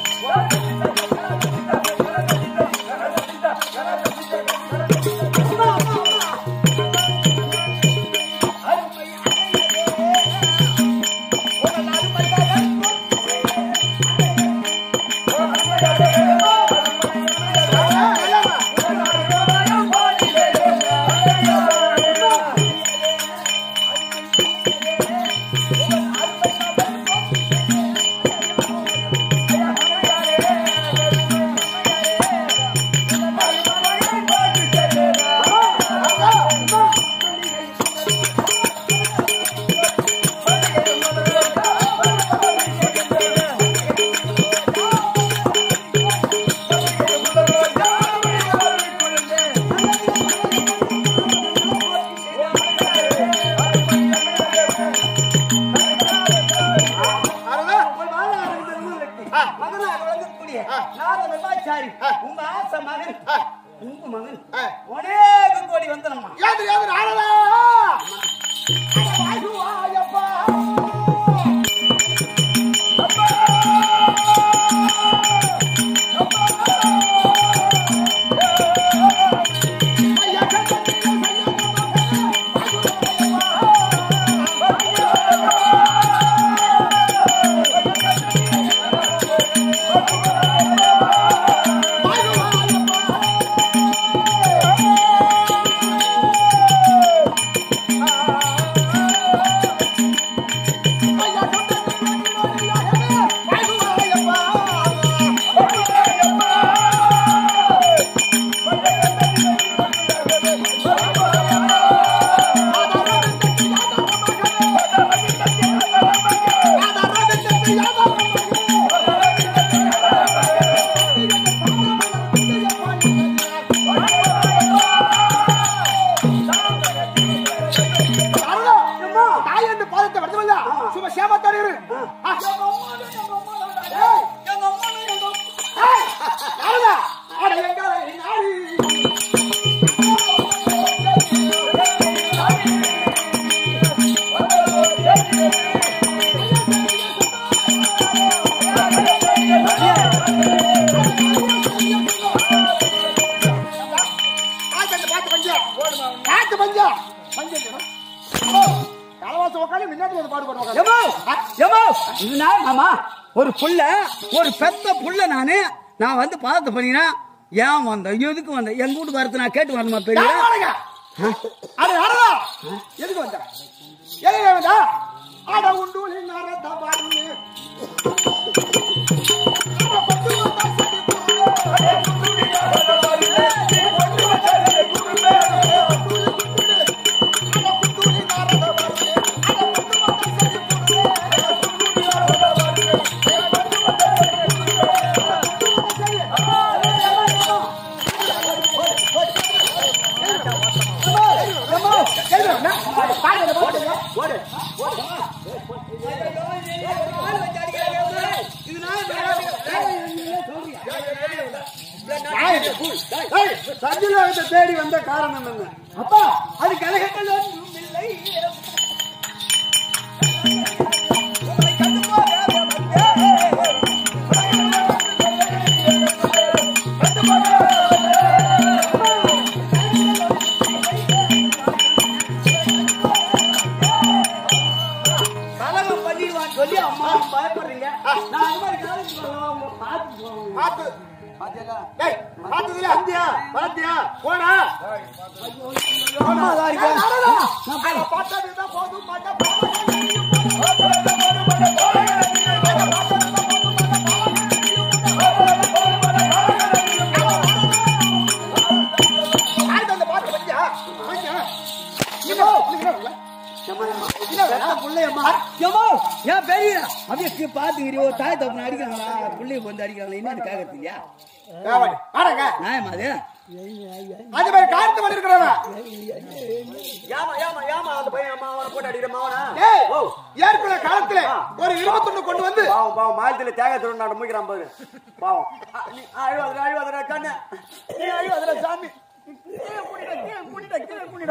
நாரதா, மகனாக விளங்கக்கூடிய நாத வெள்ளாச்சாரி உங்க ஆசை மகன் உங்க மகன் அநேக கோடி வந்தனம்மா ஏது, ஏது, நாரதா! அட, வாய்ப்பு வாயப்பா. நாரதா, தாய் என்று பாதத்தை வருத்தமில்ல சும்மா சேமத்தோடு இரு ஆ. ஏய், ஏய், நாரதா, அட எங்காலே நாரி. பாத்து அந்த பாத்து பஞ்சா பாத்து பஞ்சா பஞ்சம் கலவாசம் உட்காந்து முன்னாடி வந்து பாடு பாடுவாங்க எமோ எமோ இது நான் மாமா ஒரு புள்ள ஒரு பெத்த புள்ள நானு நான் வந்து பாதத்தை பண்ணினா ஏன் வந்த எதுக்கு வந்த எங்க வீட்டுக்கு வரது நான் கேட்டு வரணுமா பெரிய அட யாரா எதுக்கு வந்தா எதுக்கு வந்தா அட உண்டு நரத பாருங்க சத்தியலோகத்தை தேடி வந்த காரணம் என்ன அப்பா அது கலகத்தில் ஒன்றும் இல்லை கலகம் பண்ணிடுவான்னு சொல்லி அம்மா பயப்படுறீங்க நான் அந்த மாதிரி காலேஜ் உங்களை பார்த்து போவேன் பாத்து டேய், பாத்ததுல அந்தியா பாத்தியா போடா அம்மா தான் இருக்கா அட பார்த்ததுதான் போதும் மாட்டா ஏன் பெரிய அப்படியே பாத்துக்கிறீ ஒரு தாய் தப்பு அடிக்கிறாங்களா பிள்ளைய வந்து அடிக்கிறாங்களா என்னன்னு கேட்கறதுயா ஆடங்க நியாயமா அது அது மாதிரி காரணம் பண்ணிருக்கிறவன் ஏமா ஏமா ஏமா அந்த பையன் அம்மா அவனை போட்டு அடிக்கிற மாவனா ஏய் ஏற்கனவே காலத்துல ஒரு இருபத்தொன்னு கொண்டு வந்து பாவம் பாவம் மாயத்துல தேங்காய் திருடு நான் முடிக்கிறான் பாரு பாவம் அ, நீ அழுவாதடா அழுவாதடா கண்ணு நீ அழுவாதடா சாமி கீழே குனிடா, கீழே குனிடா, கீழே குனிடா.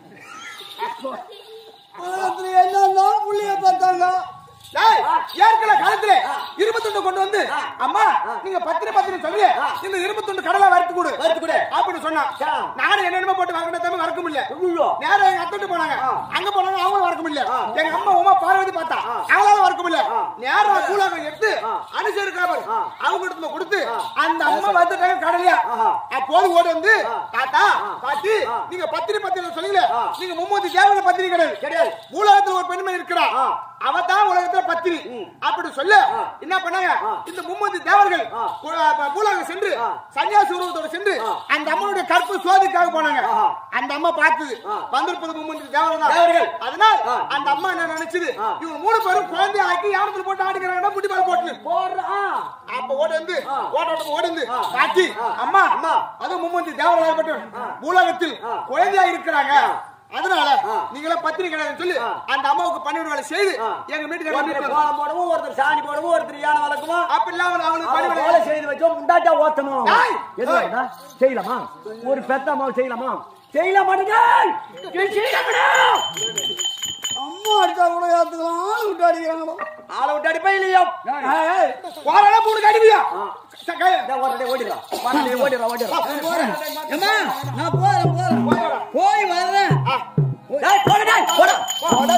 என்ன புள்ளைய பார்த்தாங்க டேய், ஏற்கனவே காலத்துல இருபத்தொன்னு கொண்டு வந்து அம்மா நீங்க பத்திரி பத்திரி சொல்லி இந்த இருபத்தொன்னு கடலை வறுத்து கொடு வறுத்து கொடு. அப்படின்னு சொன்னா ஆ. நானும் என்னென்னமோ போட்டு வரணும் தம்பி வறுக்க முடியல ஐயோ. நேரம் எங்க அத்தட்டு போனாங்க அங்க போனாங்க அவங்களும் வறுக்க முடியல எங்க அம்மா உமா பார்வதி பார்த்தா அவங்களால வறுக்க முடியல நேரம் கூலாக எடுத்து அனுசரிக்காம அவங்க இடத்துல கொடுத்து அந்த அம்மா வந்துட்டாங்க கடலையா அப்போது ஓடி வந்து தாத்தா பாட்டி நீங்க பத்திரி பத்திரி சொல்லுங்க நீங்க மும்மூர்த்தி தேவன பத்திரி கிடையாது கிடையாது. பூலகத்துல ஒரு பெண்மணி இருக்கிறா அவ தான் உலகத்துல பத்திரி அப்படி சொல்ல என்ன பண்ணாங்க இந்த மும்மூர்த்தி தேவர்கள் பூ- பூலகம் சென்று சன்னியாசி உருவத்தோட சென்று அந்த அம்மனுடைய கற்பு சோதிக்காக போனாங்க அந்த அம்மா பார்த்தது வந்திருப்பது மும்மூர்த்தி தேவர்கள் தான். தேவர்கள். அதனால் அந்த அம்மா என்ன நினைச்சது இவங்க மூணு பேரும் குழந்தை ஆக்கி யானத்துல போட்டு ஆடிக்கிறாங்கன்னா புட்டி பால் போட்டு போடுறான் அப்ப ஓடி வந்து ஓட்டோட்டமா ஓடி வந்து பாட்டி அம்மா அம்மா அது மும்மூர்த்தி தேவர்களாகப்பட்ட பூலகத்தில் குழந்தையா இருக்கிறாங்க அதனால நீங்களே பத்திரிக்கை கிடையாதுன்னு சொல்லி அந்த அம்மாவுக்கு பணிவிட வேலை செய்து எங்க ஒருத்தர் வீட்டுக்கு கோலம் போடவும் ஒருத்தர் சாணி போடவும் ஒருத்தர் யானை வளர்க்கவும் அப்ப இல்லாம அவங்களுக்கு அவன் பணிவிட வேலை செய்து வச்சோம் முண்டாட்டா ஓத்தணும் டேய்! எது வேண்டா? செய்யலாமா ஒரு பெத்த அம்மாவை செய்யலாமா செய்யலாமா செய்யலாமா அம்மா அடிச்சா கூட ஏத்துக்கலாம் விட்டு அடிக்கிறாங்களோ ஆளை விட்டு அடிப்பா இல்லையா போறானா மூணு கடிவியா ஓடிடலாம் ஓடிடலாம் ஓடிடலாம் போறேன் ஏம்மா நான் போறேன் போறேன் போய் வர்றேன் டேய், போடா, டேய், போடா. போடா.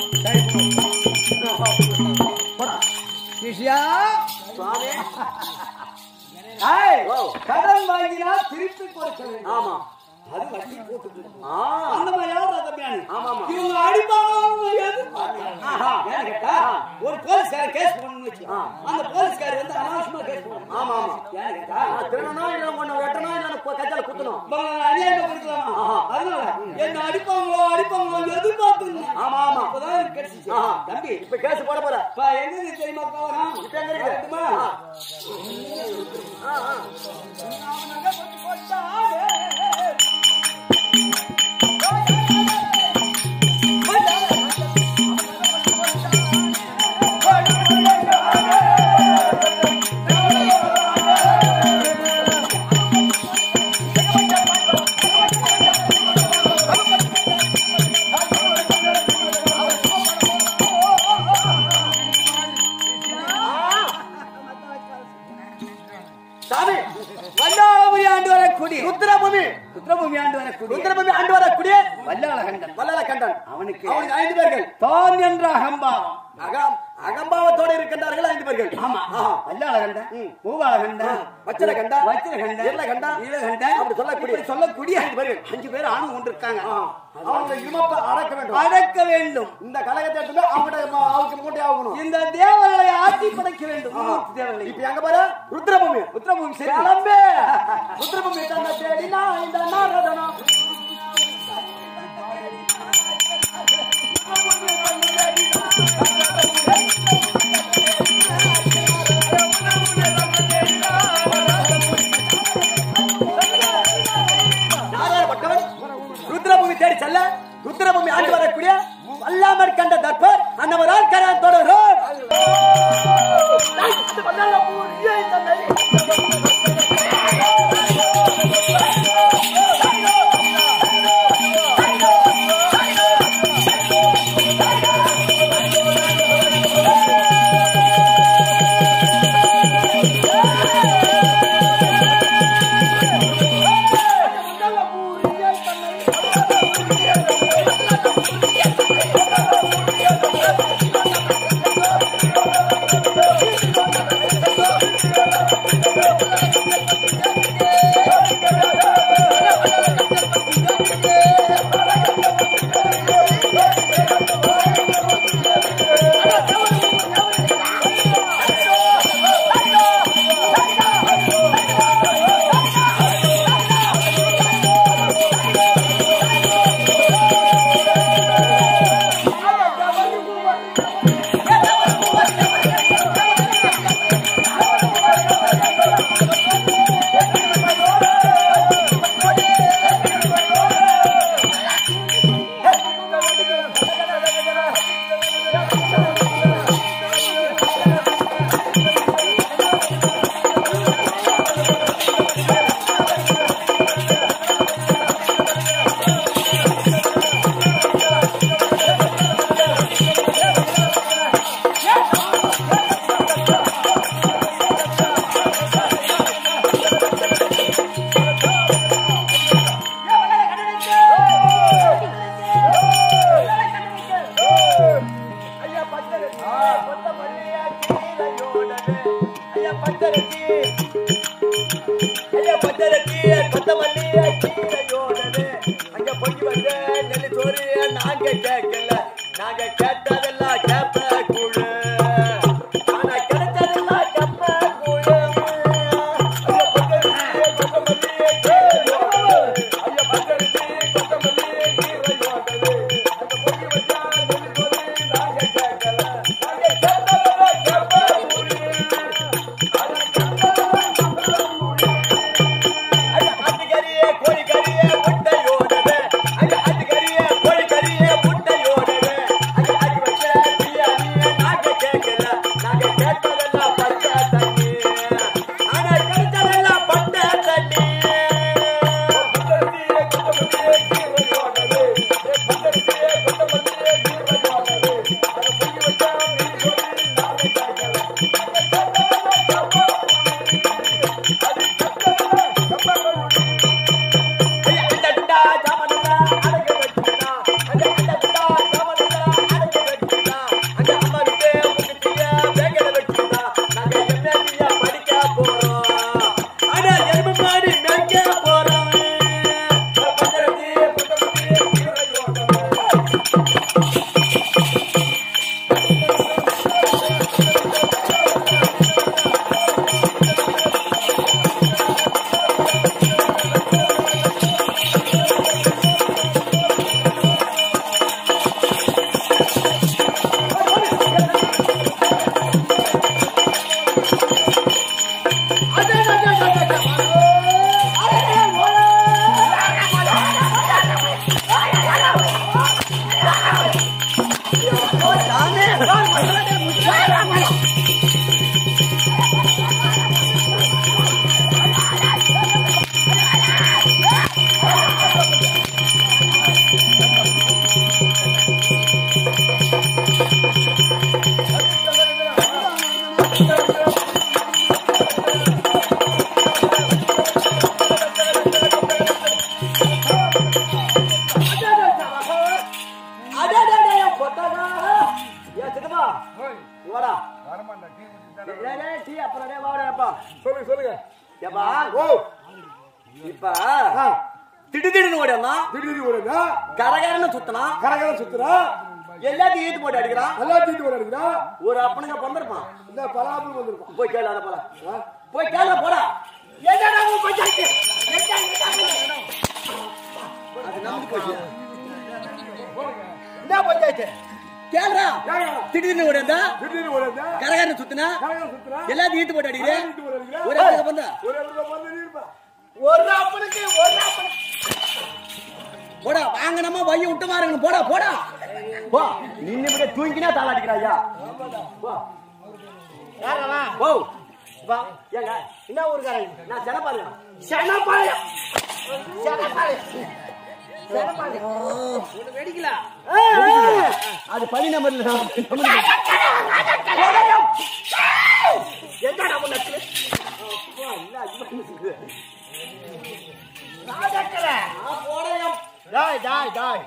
சிஷ்யா சுவாமி. ஏய், ஓ. கடன் வாங்கினா திருப்பி கொடுக்க வேண்டும் ஆமா அது வட்டி போட்டுட்டு ஆ. அந்த மாதிரி யாரும் தம்பியானு ஆமா, ஆமா. இவங்க அடிப்பாங்க எதிர்பார்க்கறாங்க. ஆஹா. ஏன்னு கேட்டா, ஒரு போலீஸ்கார கேஸ் பண்ணணும்னு வச்சு அந்த போலீஸ்கார வந்து அனாவசியமா கேஸ் பண்ணணும் ஆமா, ஆமா. ஏன்னு கேட்டா ஆ, திருடணும் இல்ல உன்னை வெட்டணும் இல்ல உன்னை கஜால குத்தணும் இவங்க அநியாயமா கொடுக்கலாமா? அதனால என்ன அடிப்பாங்களோ அடிப்பாங்களோ எதிர்பார்த்துங்க ஆமா, ஆமா. அப்பதான் எனக்கு கிடைச்சிச்சு. ஆஹா. தம்பி இப்ப கேஸ் போட போற இப்ப எங்க இருக்கு தெரியுமா கவனம்? இப்ப எங்க இருக்குது? வரட்டுமா? ஆ, ஆ. சாமி வல்லாளபுரி ஆண்டு வரக்கூடிய ருத்ரபூமி ருத்ரபூமி ஆண்டு வரக்கூடிய ருத்ரபூமி ஆண்டு வரக்கூடிய வல்லாளகண்டன் வல்லால கண்டன் அவனுக்கு அவனுக்கு ஐந்து பேர்கள் தான் என்ற அகம்பாவம் அகம் அகம்பாவத்தோடு இருக்கின்றார்கள் ஐந்து பேர்கள் ஆமா ஆஹா. வல்லாளகண்ட பூவாளகண்ட வச்சலகண்டா, வச்சிரகண்ட இருளகண்டா, இளகண்ட அப்படி சொல்லக்கூடிய- இப்படி சொல்லக்கூடிய அஞ்சு பேர்கள் அஞ்சு பேர் ஆணும் கொண்டு இருக்காங்க அவங்க இருமப்ப அடக்க வேண்டும் அடக்க வேண்டும் இந்த கழகத்தை எடுத்து அவங்க அவருக்கு மூட்டை ஆகணும் இந்த தேவர்களை ஆட்சி படைக்க வேண்டும் மூர்த்தி தேவர்களை இப்ப எங்க பாரு ருத்ரபூமி உத்தரபூமி சரி கிளம்பு ருத்ரபூமி தன்னை தேடினா இந்த நாரதனம் நாராயணப்பட்டவன் ருத்ரபூமி தேடி செல்ல ருத்ரபூமி ஆண்டு வரக்கூடிய வல்லாமற் கண்ட தற்பர் அன்னவரால் கரம் தொடரும் நாங்க கேட்கல நாங்க கேட்டதெல்லாம் கேப்ப கூழு ஆனா கிடைச்சதெல்லாம் கேப்ப கூழு ஐயா பக்கத்து கொத்தமல்லி கீரை ஐயா பக்கத்து கொத்தமல்லி கீரை ஓட்டது அந்த பொங்கி வச்சா நெல்லு சோறு நாங்க கேட்கல நாங்க கேட்டதெல்லாம் கேப்ப கூழு ஆனா கேட்டதெல்லாம் கேப்ப கூழு ஐயா ஆட்டுக்கறியே கோழிக்கறியே முட்டையோடவே ஐயா ஆட்டுக்கறியே கோழிக்கறியே முட்டையோடவே ஐயா அடி வச்ச பிரியாணியே நாங்க கேட்கல நாங்க கேட்டதெல்லாம் பச்சை தண்ணி ஆனா கிடைச்சதெல்லாம் பட்டை தண்ணி பத்தரத்தியே கொத்தமல்லியே கீரையோடவே பத்தரத்தியே கொத்தமல்லியே கீரையோடவே அதை பொங்கி வச்சா நெய் சோறு நாங்க கேட்கல நாங்க கேட்டதெல்லாம் கேப்ப அது கேட்டதெல்லாம் கேப்ப ஐயா அண்டா ஜாமனடா அடங்க வச்சுடா அங்க அண்டா ஜாமனடா அடங்க வச்சுடா அங்க அம்மா விட்டு முக்கிய வேகல வச்சுடா நாங்க எம்ஏபியா படிக்க போறோம் ஆனா எருமை மாடி மேய்க்க போறோம் பஞ்சரத்தி புத்தகத்தி கீரை ஓட்டமே வாடா வரமாட்டா டீ குடிச்சுட்டானே. டேய், டேய், டீ அப்புறம் டேய், வாடா, ஏப்பா. சொல்லுங்க சொல்லுங்க ஏப்பா, ஓ இப்ப திடுதிடுன்னு ஓடினா திடீர்னு ஓடுங்க கரகரன்னு சுத்தினா கரகர சுத்துறா எல்லாத்தையும் ஈத்து போட்டு அடிக்கிறான் எல்லாம் தீட்டு ஓடுறா ஒரு அப்பனுங்க பிறந்திருப்பான் இந்த பலாபுல் வந்திருக்கும் போய் கேளு அதை போல போய் கேளு போடா என்னடா உன் பஞ்சாயத்து எங்க, எங்க? அது நமக்கு போச்சு என்ன பஞ்சாயத்து கேளுடா திடீர்னு ஓடினா திடீர்னு ஓடுங்க கரகரன்னு சுத்தினா கரகர சுத்துறா எல்லாத்தையும் ஈத்து போட்டு அடிக்கிறேன் தீட்டு ஓடுறா ஒரு அப்பனுங்க பிறந்தா ஒரு இடத்துல வந்து இருப்பா ஒரு அப்பனுக்கு ஒரு அப்பனுக்கு போடா வாங்கினமா வைய விட்டு மாறுங்க போடா போடா போ நின்னு இப்படியே தூங்கினா தாளாடிக்கிறாயா போ யாரா போ வா ஏங்க என்ன ஊருக்காரங்க நான் ஜனபாரு சனப்பாளையம் சனப்பாளையம் சனப்பாளையம் ஒண்ணு வெடிக்கல அது பழி நம்பர்ல என்னடா உனக்கு ராஜக்கல டாய் டாய் டாய்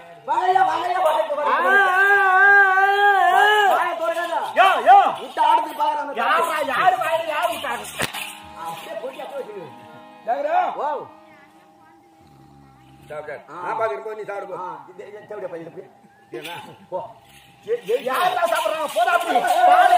யோ யோ யாரா யாரு வாயில யாரு விட்டாங்க ஜாகரா சாப்பிட்டார் நான் பாக்கிறேன் போய் நீ சாப்பிடு போ யாரா சாப்பிடுறாங்க போடா அப்படி பாரு.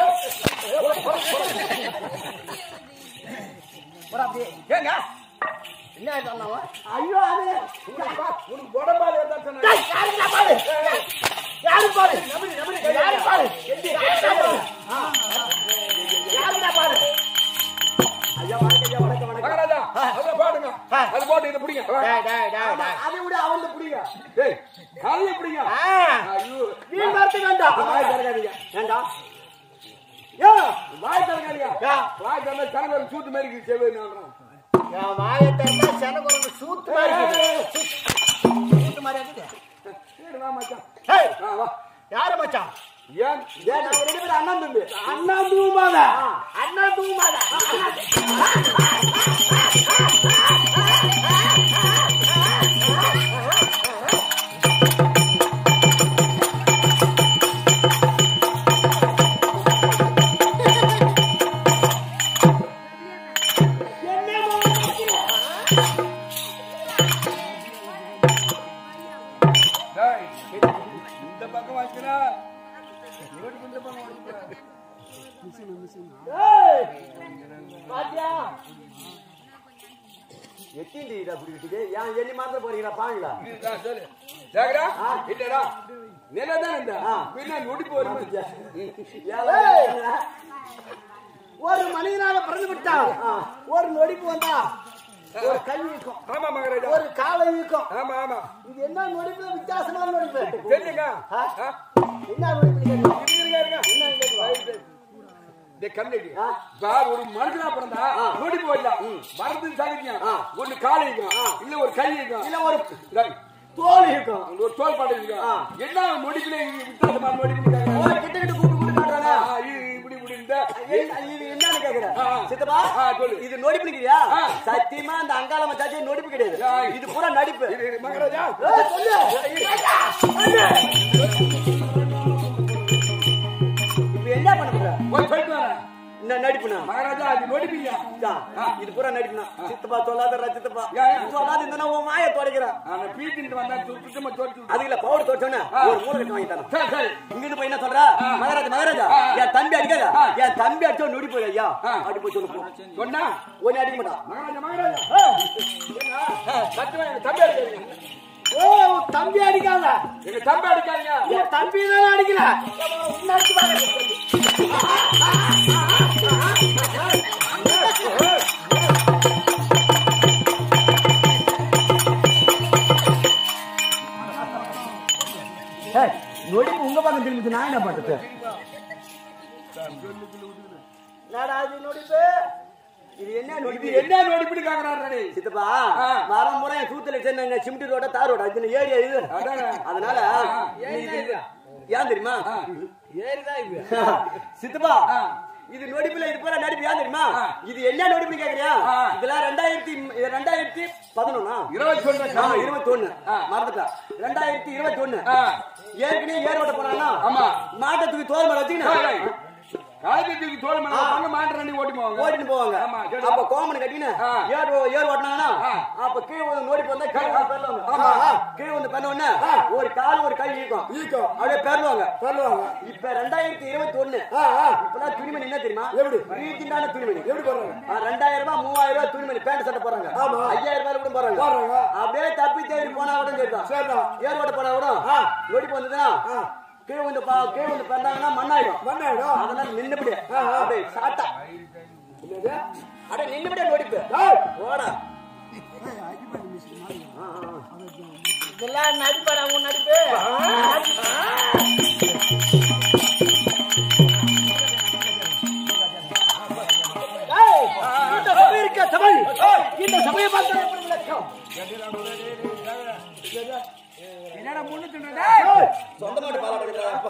போடா அப்படி ஏங்க என்ன ஆயிட்டான் ஐயோ அது உனக்கு உடம்பால இருந்தா சொன்னேன் டேய், யாருடா பாரு யாரு பாரு யாரு பாரு யாருடா பாரு யாருடா பாரு ஐயா வணக்கம் ஐயா வணக்கம் வணக்கம் மகாராஜா அத பாடுங்க அது போட்டு இத புடிங்க வா. டேய் டேய் டேய் டேய் அதை விட அவன் புடிங்க டேய் காலைய புடிங்க ஆ ஐயோ நீ பார்த்து வேண்டாம் வாய் திறக்காதீங்க வேண்டாம் யோ வாய் திறக்காதீங்க யா வாய் தரல கணவர் சூத்து மாதிரி இருக்கு செவே நான் என் வாயை திறந்தா செனகுரங்கு சூத்து மாதிரி இருக்குது. சூத்து மாதிரி இருக்குது. சரி வா மச்சான் ஏய், வா வா யாரு மச்சான் ஏன் ஏன் நாங்க ரெண்டு பேரும் அண்ணன் தம்பி அண்ணா தூமாத அண்ணா தூமாத டேய் இந்த பக்கம் வைக்கிறா இவனுக்கு இந்த பக்கம் வைக்கிறா பாத்தியா எத்திண்டி இதா புடிக்கிட்டு ஏன் எண்ணி மாத்திர போறீங்களா பாங்களா இதா சொல்லு ஜாகரா இல்லடா நிலதான் இந்த பின்ன நொடி போறீங்க ஒரு மனிதனாக பிறந்து விட்டால் ஒரு நொடிப்பு வந்தா ஒரு கை இருக்கும் ஆமா மகாராஜா ஒரு காலை இருக்கும் ஆமா ஆமா இது என்ன நொடிப்பு வித்தியாசமான நொடிப்பு தெரியுங்க ஆ? என்ன நொடிப்பு கேட்கணும் இருங்க இருங்க என்ன கேட்கணும் இந்த கண்ணடி பா ஒரு மனுஷனா பிறந்தா நொடி போயிடலாம் மரத்து சகதியம் ஒண்ணு கால் இருக்கும் இல்ல ஒரு கை இருக்கும் இல்ல ஒரு தோல் இருக்கும் ஒரு தோல் பாடு இருக்கும் என்ன நொடிக்குள்ள வித்தியாசமா நொடிக்கு ஓ, கிட்ட கிட்ட கூப்பிட்டு கூப்பிட்டு காட்டுறானே இப்படி இப்படி இந்த என்ன- இது என்னன்னு கேக்குறேன் ஆ. சித்தப்பா ஆ, சொல்லு. இது நொடிப்பு நிக்கிறியா ஆ. சத்தியமா அந்த அங்காள மச்சாச்சி நொடிப்பு கிடையாது ஆ. இது பூரா நடிப்பு இரு, இரு, மகாராஜா ஏய், சொல்லு. இப்ப என்ன பண்ண போற போய் சொல்லிட்டு வரேன் என்ன நடிப்புனா மகாராஜா அது நொடிப்பீங்க இது பூரா நடிப்புனா சித்தப்பா சொல்லாத சித்தப்பா யா, யா. சொல்லாத இந்த உன் மாய தொடக்கிறேன் அந்த பீட்டிட்டு வந்தா சுத்தமா தோற்று அதுக்கு இல்ல பவுடர் தோச்சோன்னு ஒரு மூணு கட்டு வாங்கி தரேன் சரி சரி இங்க இருந்து போய் என்ன சொல்ற மகாராஜா மகாராஜா என் தம்பி அடிக்காத என் தம்பி அடிச்சோ நொடி போய் ஐயா அடி போய் சொல்லு போ. சொன்னா ஒன்னு அடிக்க மாட்டான் மகாராஜா மகாராஜா சத்து வாங்க, தம்பி அடிக்காதீங்க ஓ தம்பி அடிக்காத எங்க தம்பி அடிக்காதீங்க உன் தம்பி தான் அடிக்கல உன்னாச்சு பாரு. ஏய், நொடிப்பு உங்க பக்கம் திரும்பி நான் என்ன பண்றது என்னடா இது நொடிப்பு இது என்ன இது நொடிப்பு என்ன நொடிப்பிடி காக்குறாரு சித்தப்பா ஆ. மரம் முறை சூத்துல வச்சிருந்தாங்க சிமெண்ட் ரோட தார் ரோட இது ஏரியா இது அதானே. அதனால இது- ஏன் தெரியுமா ஏறிதான் இது சித்தப்பா இது நொடிப்புல இது போல நடிப்பு ஏன் தெரியுமா இது என்ன நொடிப்பு கேக்குறியா ஆ. இதெல்லாம் ரெண்டாயிரத்தி ரெண்டாயிரத்தி பதினொன்னா இருபது சொல்றேன் ஆமா இருபத்தி ஒண்ணு மறந்துட்டா ரெண்டாயிரத்தி இருபத்தி ஒண்ணு ஆ. ஏற்கனவே ஏர் ஓட்ட போறாங்கன்னா ஆமா. மாட்டை தூக்கி தோல் மேல ஏய், வச்சுக்கினா காலேஜுக்கு தோல் மேல வைப்பாங்க, மாட்டு ரெண்டையும் ஓட்டி போவாங்க. ஓடிட்டு போவாங்க ஆமா, சரி. அப்ப கோமன் கட்டின்னு ஆ. ஏர் ஓ- ஏர் ஓட்டினாங்கன்னா ஆ. அப்ப கீழே வந்து நோடி வந்தா கீழே வந்து பெறலுவாங்க ஆமா. ஆ, கீழே வந்து பண்ண உடனே ஒரு கால் ஒரு கை ஈக்கும் ஈக்கும். அப்படியே பெறலுவாங்க சொல்லுவாங்க இப்ப ரெண்டாயிரத்தி இருபத்தி ஒண்ணு ஆ, ஆ. இப்பதான் துணிமணி என்ன தெரியுமா எப்படி? ரீதிண்டான துணிமணி எப்படி போடுறாங்க? ஆ, ரெண்டாயிரம் ரூபாய் மூவாயிரம் ரூபாய் துணிமணி பேண்ட் சட்டை போறாங்க ஆமா. ஐயாயிரம் ரூபாய் கூட போறாங்க போடுறாங்க. அப்படியே தப்பி தேடி போனா கூட சரிதான் சரிதான். ஏர் ஓட்ட போனா கூட ஆ. நொடி வந்ததுன்னா ஆ. கீழே வந்து பா- கீழே வந்து பண்ணாங்கன்னா மண்ணாயிடும் மண்ணாயிடும். அதனால நின்னுபடி ஆ, ஆ. அப்படியே சாட்டா என்னது? அட நின்னுபடியா நொடிப்பு ஏய், ஓடா இதெல்லாம் நடிப்பாடா உன் நடிப்பு ஏய், இந்த சபை இருக்க சபை இந்த சபையை பார்த்தா எப்படி விளக்கம் என்னடா முன்னு தின்னுற? டேய்! சொந்த மாட்டு பாலாடுறா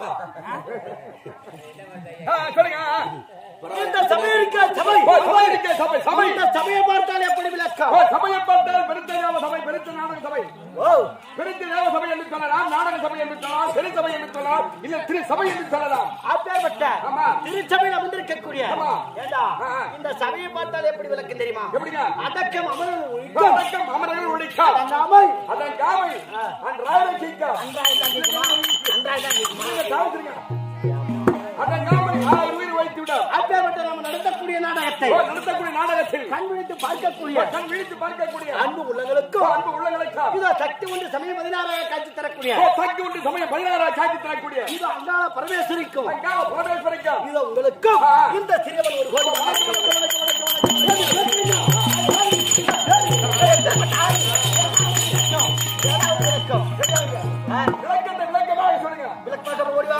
ஆ, சொல்லுங்க ஆ. இந்த சபை இருக்க சபை ஓ, சபை இருக்கே, சபை, சபை. இந்த சபையை பார்த்தால் எப்படி விளக்கம் ஓ, சபையை பார்த்தால் பெருத்த தேவ சபை, பெருத்த நாடக சபை. ஓ பெருத்த தேவ சபை என்று சொல்லலாம், நாடக சபை என்று சொல்லலாம், பெரு சபை என்று சொல்லலாம், இல்ல திரு சபை என்று சொல்லலாம். அப்பேற்பட்ட ஆமா. திருச்சபையில் அமர்ந்திருக்கக்கூடிய ஆமா. ஏண்டா ஆ, ஆ. இந்த சபையை பார்த்தால் எப்படி விளக்கம் தெரியுமா எப்படிங்க? அதக்கம் அமரல் ஒழிக்கும். வணக்கம், அமரர்கள் ஒழிக்கால். அண்ணாமை. அதன் காமை, அன்றாட சீக்கால். அன்றாய் தான் கேட்குமா? அன்றாய் தான் கேட்குமா? நீங்க தாழ்த்துருங்க. அதன் காமை, ஆறு உயிர் வைத்து விட. அப்பேற்பட்ட நாம் நடத்தக்கூடிய நாடகத்தை ஓ, நடத்தக்கூடிய நாடகத்தில் கண் விழித்து பார்க்கக்கூடிய கண் விழித்து பார்க்கக்கூடிய அன்பு உள்ளங்களுக்கும் அன்பு உள்ளங்களுக்காக இதோ சக்தி ஒன்று சமயம் பதினாறாக காட்சி தரக்கூடிய ஓ, சக்தி உண்டு சமயம் பதினாறாம் சாட்சி தரக்கூடிய இதோ அங்காள பரமேஸ்வரிக்கும் அங்காள பரமேஸ்வரிக்கும் இதோ உங்களுக்கும் ஆ. இந்த சிறியவன் ஒரு கோடி விளக்கத்தை விளக்கமாக சொல்லுங்க விளக்கமாக ஓடிவா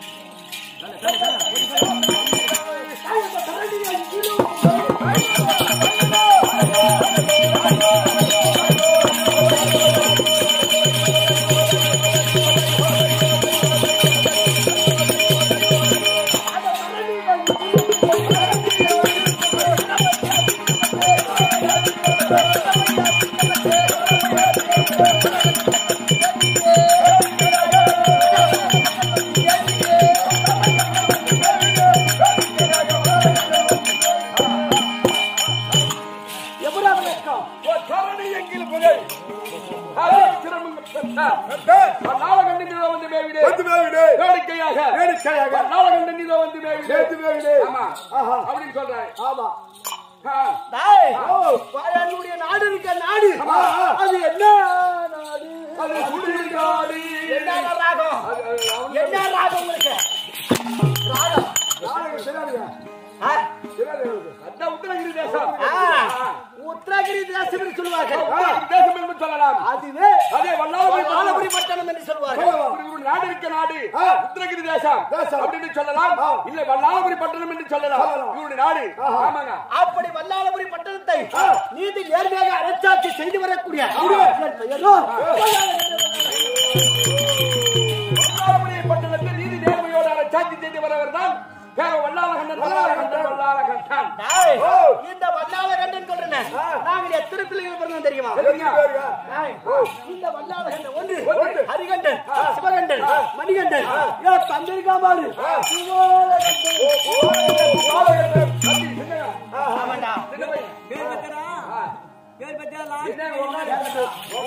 எப்படா விளக்கம் ஓ, சரணி எங்கில் புகழ் ஹரி திருமங்க பெற்றார். நாளகண்டன் இதோ வந்து மேவிடு. வந்து மேவிடு. வேடிக்கையாக. வேடிக்கையாக. நாளகண்டன் இதோ வந்து மேவிடு. சேர்த்து மேவிடு. ஆமா. ஆஹா. அப்படின்னு சொல்றேன். ஆமா ஆ. டேய், என்னுடைய நாடு இருக்க நாடு ஆமா. அது என்ன நாடு அது சுடுகாடு. என்ன ராகம் அது- அது அவன் என்ன ராகம் உங்களுக்கு ராகம் நாளைக்கு தெரியாதுங்க ஆ? தெரியாது. அதான் உத்தரகிரி தேசம். ஆ. உத்தரகிரி தேசம் என்று சொல்லுவார்கள் உத்தரகிரி தேசம் என்று சொல்லலாம். அதுவே அதே வல்லாளபுரி ஆலபுரி பட்டணம் என்று சொல்வார்கள் இப்படி ஒரு நாடு இருக்க நாடு ஆ. உத்தரகிரி தேசம் தேசம். அப்படின்னு சொல்லலாம் ஆ. இல்ல வல்லாளபுரி பட்டணம் என்று சொல்லலாம் சொல்லலாம். இவருடைய நாடு ஆமாங்க அப்படி வல்லாளபுரி பட்டணத்தை நீதி நேர்மையாக அரசாட்சி செய்து வரக்கூடிய என் பெயரோ வல்லாளபுரி பட்டணத்தில் நீதி நேர்மையோடு அவர் சாட்சி செய்து வரவர் தான் பேர வல்லாளகண்டன் வல்லாளகண்டன் வல்லாளகண்டன் டேய், இந்த வல்லாள கண்டன் சொல்றேன் நாங்கள் எத்தனை பிள்ளைகள் பிறந்தோம் தெரியுமா சரிங்க. டேய், இந்த வல்லாள கண்டன் ஒன்று ஹரிகண்டன் சிவகண்டன் மணிகண்டன் ஏ தந்திரிக்கா பாரு ஆமாண்டா என்ன ஒண்ணா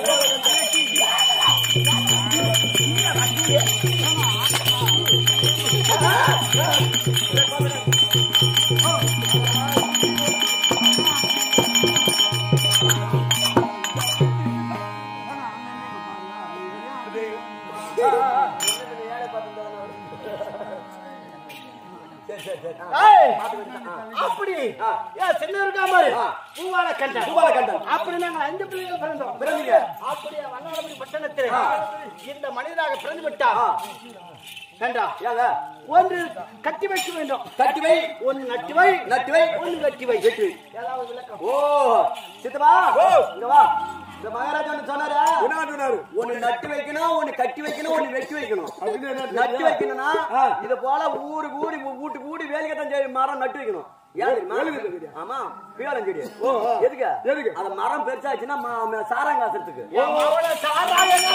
ஏய், அப்படி ஏன் சின்ன இருக்கா பாரு பூவால கண்டன் பூவால கண்டன். அப்படி நாங்கள் அஞ்சு பிள்ளைகள் பிறந்தோம் பிறந்தீங்க. அப்படியே வல்லாளபுரி பட்டணத்தில் இந்த மனிதராக பிறந்து விட்டார் கண்டா ஏங்க ஒன்று கட்டி வைக்க வேண்டும் கட்டி வை ஒன்று நட்டி வை நட்டு வை ஒன்று கட்டி வை வெட்டி வை ஏதாவது விளக்கம் ஓ சித்தப்பா இங்க வா இந்த மகாராஜா ஒண்ணு சொன்னாரா என்ன சொன்னாரு ஒண்ணு நட்டு வைக்கணும் ஒண்ணு கட்டி வைக்கணும் ஒண்ணு வெட்டி வைக்கணும் அப்படின்னு என்ன நட்டு வைக்கணும்னா இது போல ஊருக்கு ஊடி வீட்டுக்கு ஊடி வேலைக்கட்டம் செடி மரம் நட்டு வைக்கணும் ஏன் தெரியுமா? ஆமா பீவலம் செடி எதுக்கு எதுக்கு? அது மரம் பெருசாச்சுன்னா ம- ம- சாராங்காசத்துக்கு அவனை சாராயனா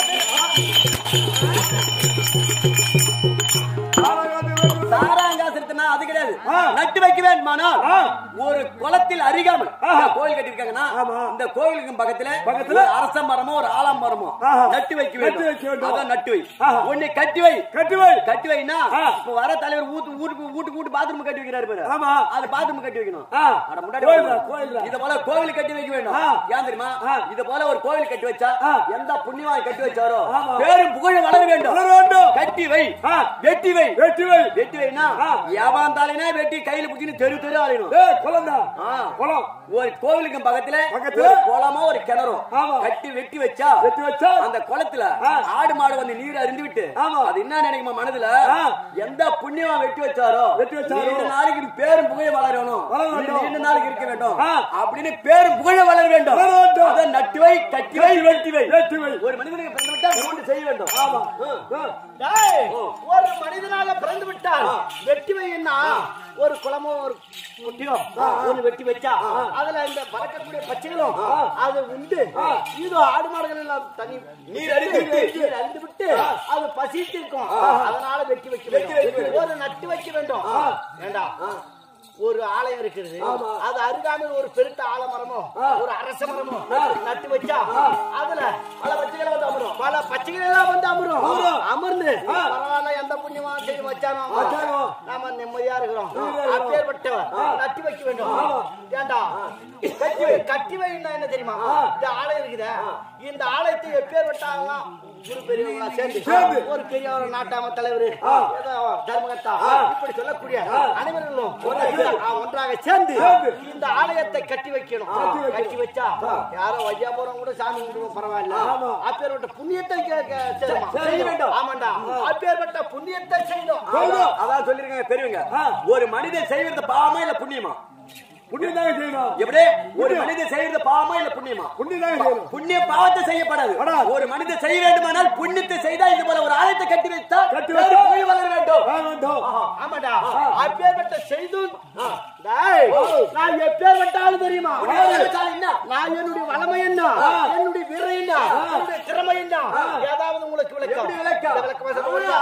சாராங்காசத்துனா அது கிடையாது நட்டு வைக்க வேண்டுமானால் ஆ. ஒரு குளத்தில் அருகாமல் ஆஹா. இந்த கோயில் கட்டியிருக்காங்கன்னா ஆமா. இந்த கோயிலுக்கு பக்கத்துல பக்கத்துல ஒரு அரச மரமோ ஒரு ஆலம் மரமோ ஆஹா. நட்டு வைக்க நட்டு வைக்க வேண்டும் வேண்டும். அதான் நட்டு வை ஆஹா. உன்னை கட்டி வை கட்டி வை கட்டி வைனா ஆ. இப்ப வர தலைவர் ஊத்து வீட்டுக்கு வீட்டுக்கு வீட்டு பாத்ரூம் கட்டி வைக்கிறாரு பாரு ஆமா. அது பாத்ரூம் கட்டி வைக்கணும் ஆ. அட முன்னாடி கோயில்ல, வா. கோயில்ல. இத போல கோவில் கட்டி வைக்க வேண்டும் ஆ. ஏன் தெரியுமா ஆ. இத போல ஒரு கோவில் கட்டி வச்சா ஆ. எந்த புண்ணியவான் கட்டி வச்சாரோ ஆமா. பேரும் புகழும் வளர வேண்டும் வளர வேண்டும். கட்டி வை ஆ. வெட்டி வை வெட்டி வை வெட்டி வைனா ஆ. எவன் தலைனா வெட்டி கையில புடிச்சுன்னு தெரு தெரு அலையணும் ஏய் குழந்தா ஆ. குளம் ஒரு கோவிலுக்கு பக்கத்துல பக்கத்துல? ஒரு குளமோ ஒரு கிணறும் ஆமா. கட்டி வெட்டி வச்சா வெட்டி வச்சா? அந்த குளத்துல ஆ. ஆடு மாடு வந்து நீர் அருந்து விட்டு ஆமா. அது என்ன நினைக்குமா மனதுல ஆ. எந்த புண்ணியமா வெட்டி வச்சாரோ வெட்டி வச்சாரோ? நீண்ட நாளைக்கு பேரும் புகழ வளரணும் வளர வேண்டும். நீண்ட நாளைக்கு இருக்க வேண்டும் ஆ. அப்படின்னு பேரும் புகழ வளர வேண்டும் வளர வேண்டும். அதை நட்டு வை கட்டி வை வெட்டி வை வெட்டி வை ஒரு மனிதனுக்கு பிறந்து விட்டா மூன்று செய்ய வேண்டும் ஆமா ஆ. ஆ. டேய், ஒரு மனிதனாக பிறந்து விட்டால் வெட்டி வைன்னா ஒரு குளமோ ஒரு குட்டியோ ஒண்ணு வெட்டி வச்சா அதுல இந்த பறக்கக்கூடிய பச்சைகளும் அது உண்டு இதோ ஆடு மாடுகள் எல்லாம் தனி நீர் அருந்து விட்டு. நீர் அருந்து விட்டு அது பசித்து இருக்கும் அதனால வெட்டி வைக்க வேண்டும் ஒரு நட்டு வைக்க வேண்டும் வேண்டாம் ஒரு ஆலயம் இருக்கிறது அது அருகாமையில் ஒரு பெருத்த ஆலமரமோ ஒரு அரச மரமோ நட்டு வச்சா அதுல பல பச்சைகளை வந்து அமரும் பல பச்சைகள் எல்லாம் வந்து அமரும் அமர்ந்து பரவாயில்ல எந்த புண்ணியமா செய்து வச்சானோ வச்சானோ. நாம நிம்மதியா இருக்கிறோம் இருக்கிறோம். அப்பேற்பட்டவர் நட்டு வைக்க வேண்டும் ஏண்டா கட்டி வை கட்டி வைன்னா என்ன தெரியுமா இந்த ஆலயம் இருக்குதே இந்த ஆலயத்தை எப்பேற்பட்டாங்கன்னா குரு பெரியவங்களா சேர்ந்து சேர்ந்து. ஒரு பெரிய ஒரு நாட்டாம தலைவர் ஏதோ தர்மகர்த்தா இப்படி சொல்லக்கூடிய அனைவர்களும் ஒன்றாக ஆ, ஒன்றாக சேர்ந்து சேர்ந்து. இந்த ஆலயத்தை கட்டி வைக்கணும் கட்டி வச்சா யாரோ வையா போறவங்க கூட சாமி கும்பிடுவோம் பரவாயில்ல ஆமா. அப்பேற்பட்ட புண்ணியத்தை கே- கே- செய்யணும். செய்ய வேண்டும். ஆமாண்டா அப்பேற்பட்ட புண்ணியத்தை செய்யணும் அதான் அதான் சொல்லிருக்காங்க பெரியவங்க ஆ. ஒரு மனிதன் செய்வது பாவமா இல்ல புண்ணியமா புண்ணியம் தாங்க செய்யணும் எப்படி ஒரு மனிதன் செய்வது பாவமா இல்ல புண்ணியமா புண்ணியம் தாங்க செய்யணும் புண்ணிய பாவத்தை செய்யப்படாது படாது. ஒரு மனிதன் செய்ய வேண்டுமானால் புண்ணியத்தை செய்தா இது போல ஒரு ஆலயத்தை கட்டி வைத்தால் கட்டி வேறு வைத்தா- புகழ் வளர வேண்டும் ஆ, வேண்டும் ஆமாடா அப்பேற்பட்ட செய்து டேய், நான் எப்பேற்பட்ட ஆளு தெரியுமா என்ன நான் என்னுடைய வளமை என்ன என்னுடைய வீரம் என்ன என்னுடைய திறமை என்ன ஏதாவது உங்களுக்கு விளக்கம் எப்படி விளக்கம்? இந்த விளக்கம் வசனம் வருதா?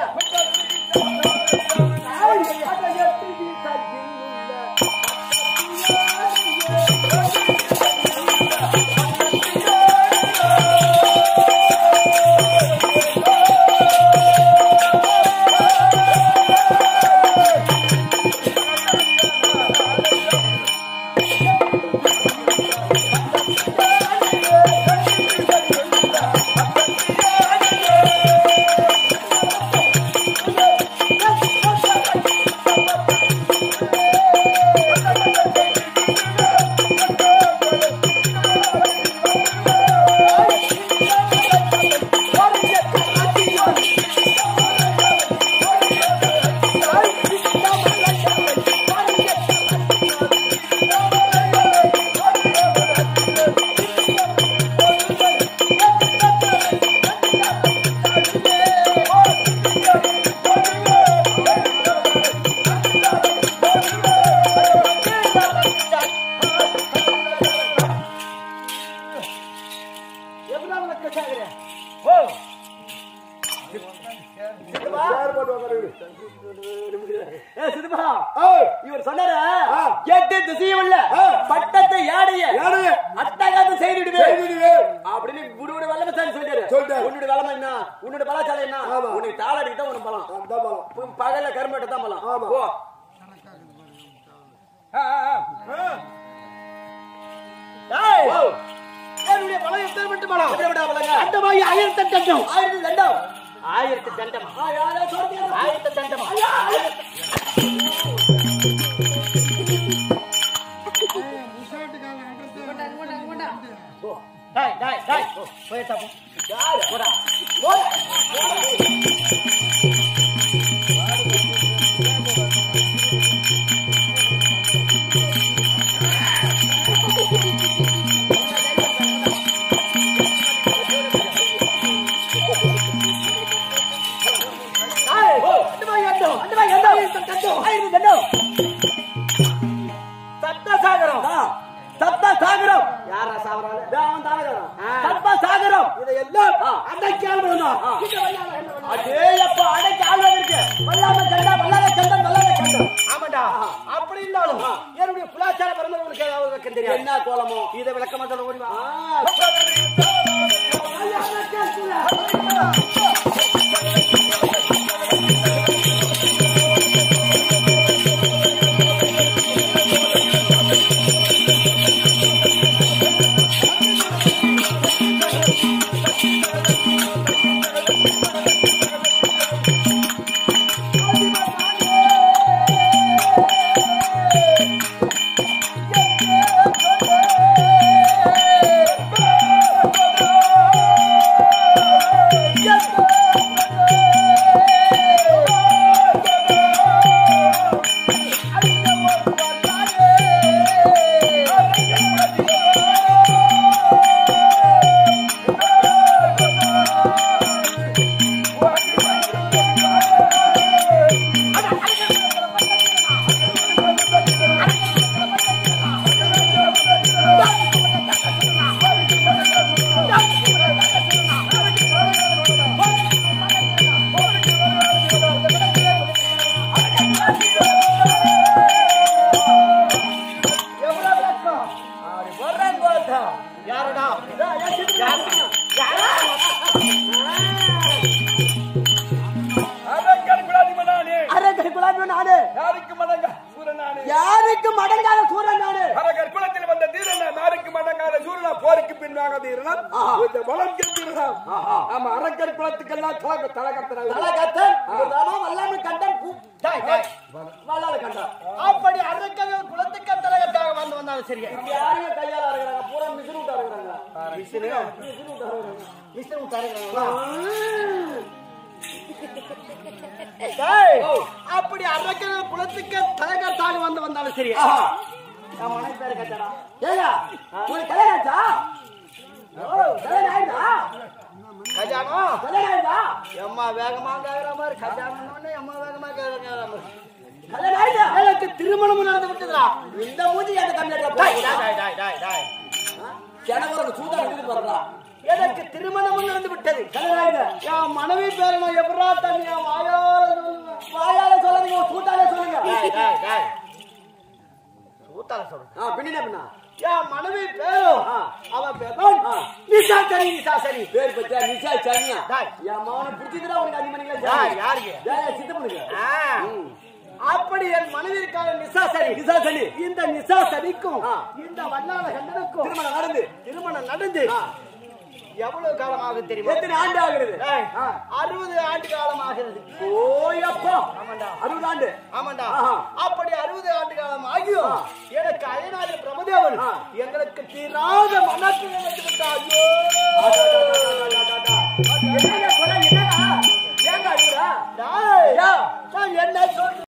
எப்படிதான் விளக்கம் கேக்குறேன்? யார் போட்டு உட்காருங்க? ஏ, சித்தப்பா, ஏய், இவர் சொன்னார ஆ. எட்டு திசையும் இல்ல ஆ. பட்டத்தை யாடைய யாரு? அட்டகாசம் செய்துடுவே செய்திடுவே. அப்படின்னு குருவோட வல்லமசாமி சொல்லிட்டாரு சொல்லிட்டாரு. உன்னுடைய வளமை என்ன உன்னுடைய பலாச்சாரம் என்ன ஆமா. உனக்கு தாளடிக்கு தான் உனக்கு பலம் அதான் பலம். உன் பகல்ல கரும்பட்டு தான் பலம் ஆமா. ஓ டேய், ஓ. என்னுடைய பலம் எப்பேற்பட்ட பலம் எப்படி விடா பலங்க? அண்டமாகி ஆயிரத்தி தண்டம் ஆயிரத்தி ரெண்டாம் ஆயிரத்தி தண்டம் ஆ, யாரோ சொல்றீங்க. ஆயிரத்தி தண்டம் டேய், டேய், டேய். போய் தப்பு. போடா. டேய், அண்டமாகி அண்டம், அண்டமாகி அண்டம், ஆயிரத்தி தண்டம், ஆயிரத்தி தண்டம். சப்தசாகரம் ஆ, சப்த சாகரம் யாரா சாவறாங்க அவன் தானகரம் ஆ. சப்த சாகரம் இதையெல்லாம் ஆ. அடக்கியால் வேணும் ஆ. அதே அப்ப அடைக்கு ஆள் இருக்கு வல்லாம கண்டா வல்லாத கண்டம் வல்லாத கண்டம் ஆமாடா அப்ப எப்படி இருந்தாலும் என்னுடைய குலாச்சார பரம்பரை ஏதாவது விளக்கம் தெரியாது என்ன கோலமோ இதை விளக்கமா சொல்ல முடியுமா யாருடா அரக்கன் குலாதிப நானே அரக்கர் குலாபி நாடு யாருக்கு மடங்க சூரனானே யாருக்கு மடங்காத சூரன் நாடு அரக்கர் குலத்தில் வந்த தீரன நாருக்கு மடங்காத சூரனா போருக்கு பின்னாக தீரனம் இந்த பலம் தீரனம் ஆமா அரக்கர் குலத்துக்கெல்லாம் தலக தலகத்தனாக தலகத்தன் இவர்தானா வல்லாமை கண்டன் பூ டாய், டாய். வல்லால கண்டன் அப்படி அரக்கவே குலத்துக்கு தலைவத்தாக வந்து வந்தாலும் சரியா இங்க யாருங்க கையால இருக்கிறாங்க பூரா மிஷின் விட்டு இருக்கிறாங்க மிஸ்டர் விட்டாருங்களா டேய், அப்படி அரக்கவே குலத்துக்கு தலைவத்தாக வந்து வந்தாலும் சரியா என் மனைவி பேரு கட்டடா ஏயா உனக்கு கல்யாணம் ஆச்சா ஓ கல்யாணம் ஆயிடுதா கல்யாணம் கல்யாணம் ஆயிடுதா எம்மா வேகமா கேக்குற மாதிரி கல்யாணம் எம்மா வேகமா கேக்குற மாதிரி கல்யாணம் ஆயிடுதா எனக்கு திருமணம் நடந்து விட்டதுடா இந்த மூஞ்சி அந்த கம்மியா டாய், டாய், டாய், டாய், டாய். ஜனவரம் சூதா இருக்குது பாருடா எனக்கு திருமணம் நடந்து விட்டது கல்யாணம் ஆயிடுதா என் மனைவி பேரை நான் எப்படா தனியா வாயால சொல்லுவேன் வாயால சொல்லாதீங்க சூட்டாலே சொல்லுங்க டாய், டாய், டாய். ஊத்தால சொல்லு ஆ பின்ன பின்னா என் மனைவி பேரும் ஆ. அவ பேரும் ஆ. நிசாசரி நிசாசரி பேர் பத்தியா நிஷா சனியா டாய். என் மகனை பிடிச்சிக்கிறா உனக்கு அஞ்சு மணிக்கு யார் யாருக்கு சித்தப்படுங்க ஆ. அப்படி என் மனைவி இருக்காங்க நிசாசரி நிஷா சனி இந்த நிசாசரிக்கும் ஆ. இந்த வண்ணால கண்டனுக்கும் திருமணம் நடந்து திருமணம் நடந்து ஆ. எவ்வளவு காலம் ஆகுது தெரியுமா எத்தனை ஆண்டு ஆகுது ஏய், ஆ. அறுபது ஆண்டு காலம் ஆகிறது ஓயப்பா ஆமாண்டா அறுபது ஆண்டு ஆமாண்டா ஆஹா. அப்படி அறுபது ஆண்டு காலம் ஆகியும் ஆ. எனக்கு அயனாதி பிரமதேவன் ஆ. எங்களுக்கு தீராத மனத்தில் வந்து விட்டா ஐயோ என்னங்க கொலை, என்னடா? ஏங்க அழுகுறா? டேய், யா. நான் என்ன சொல்றேன்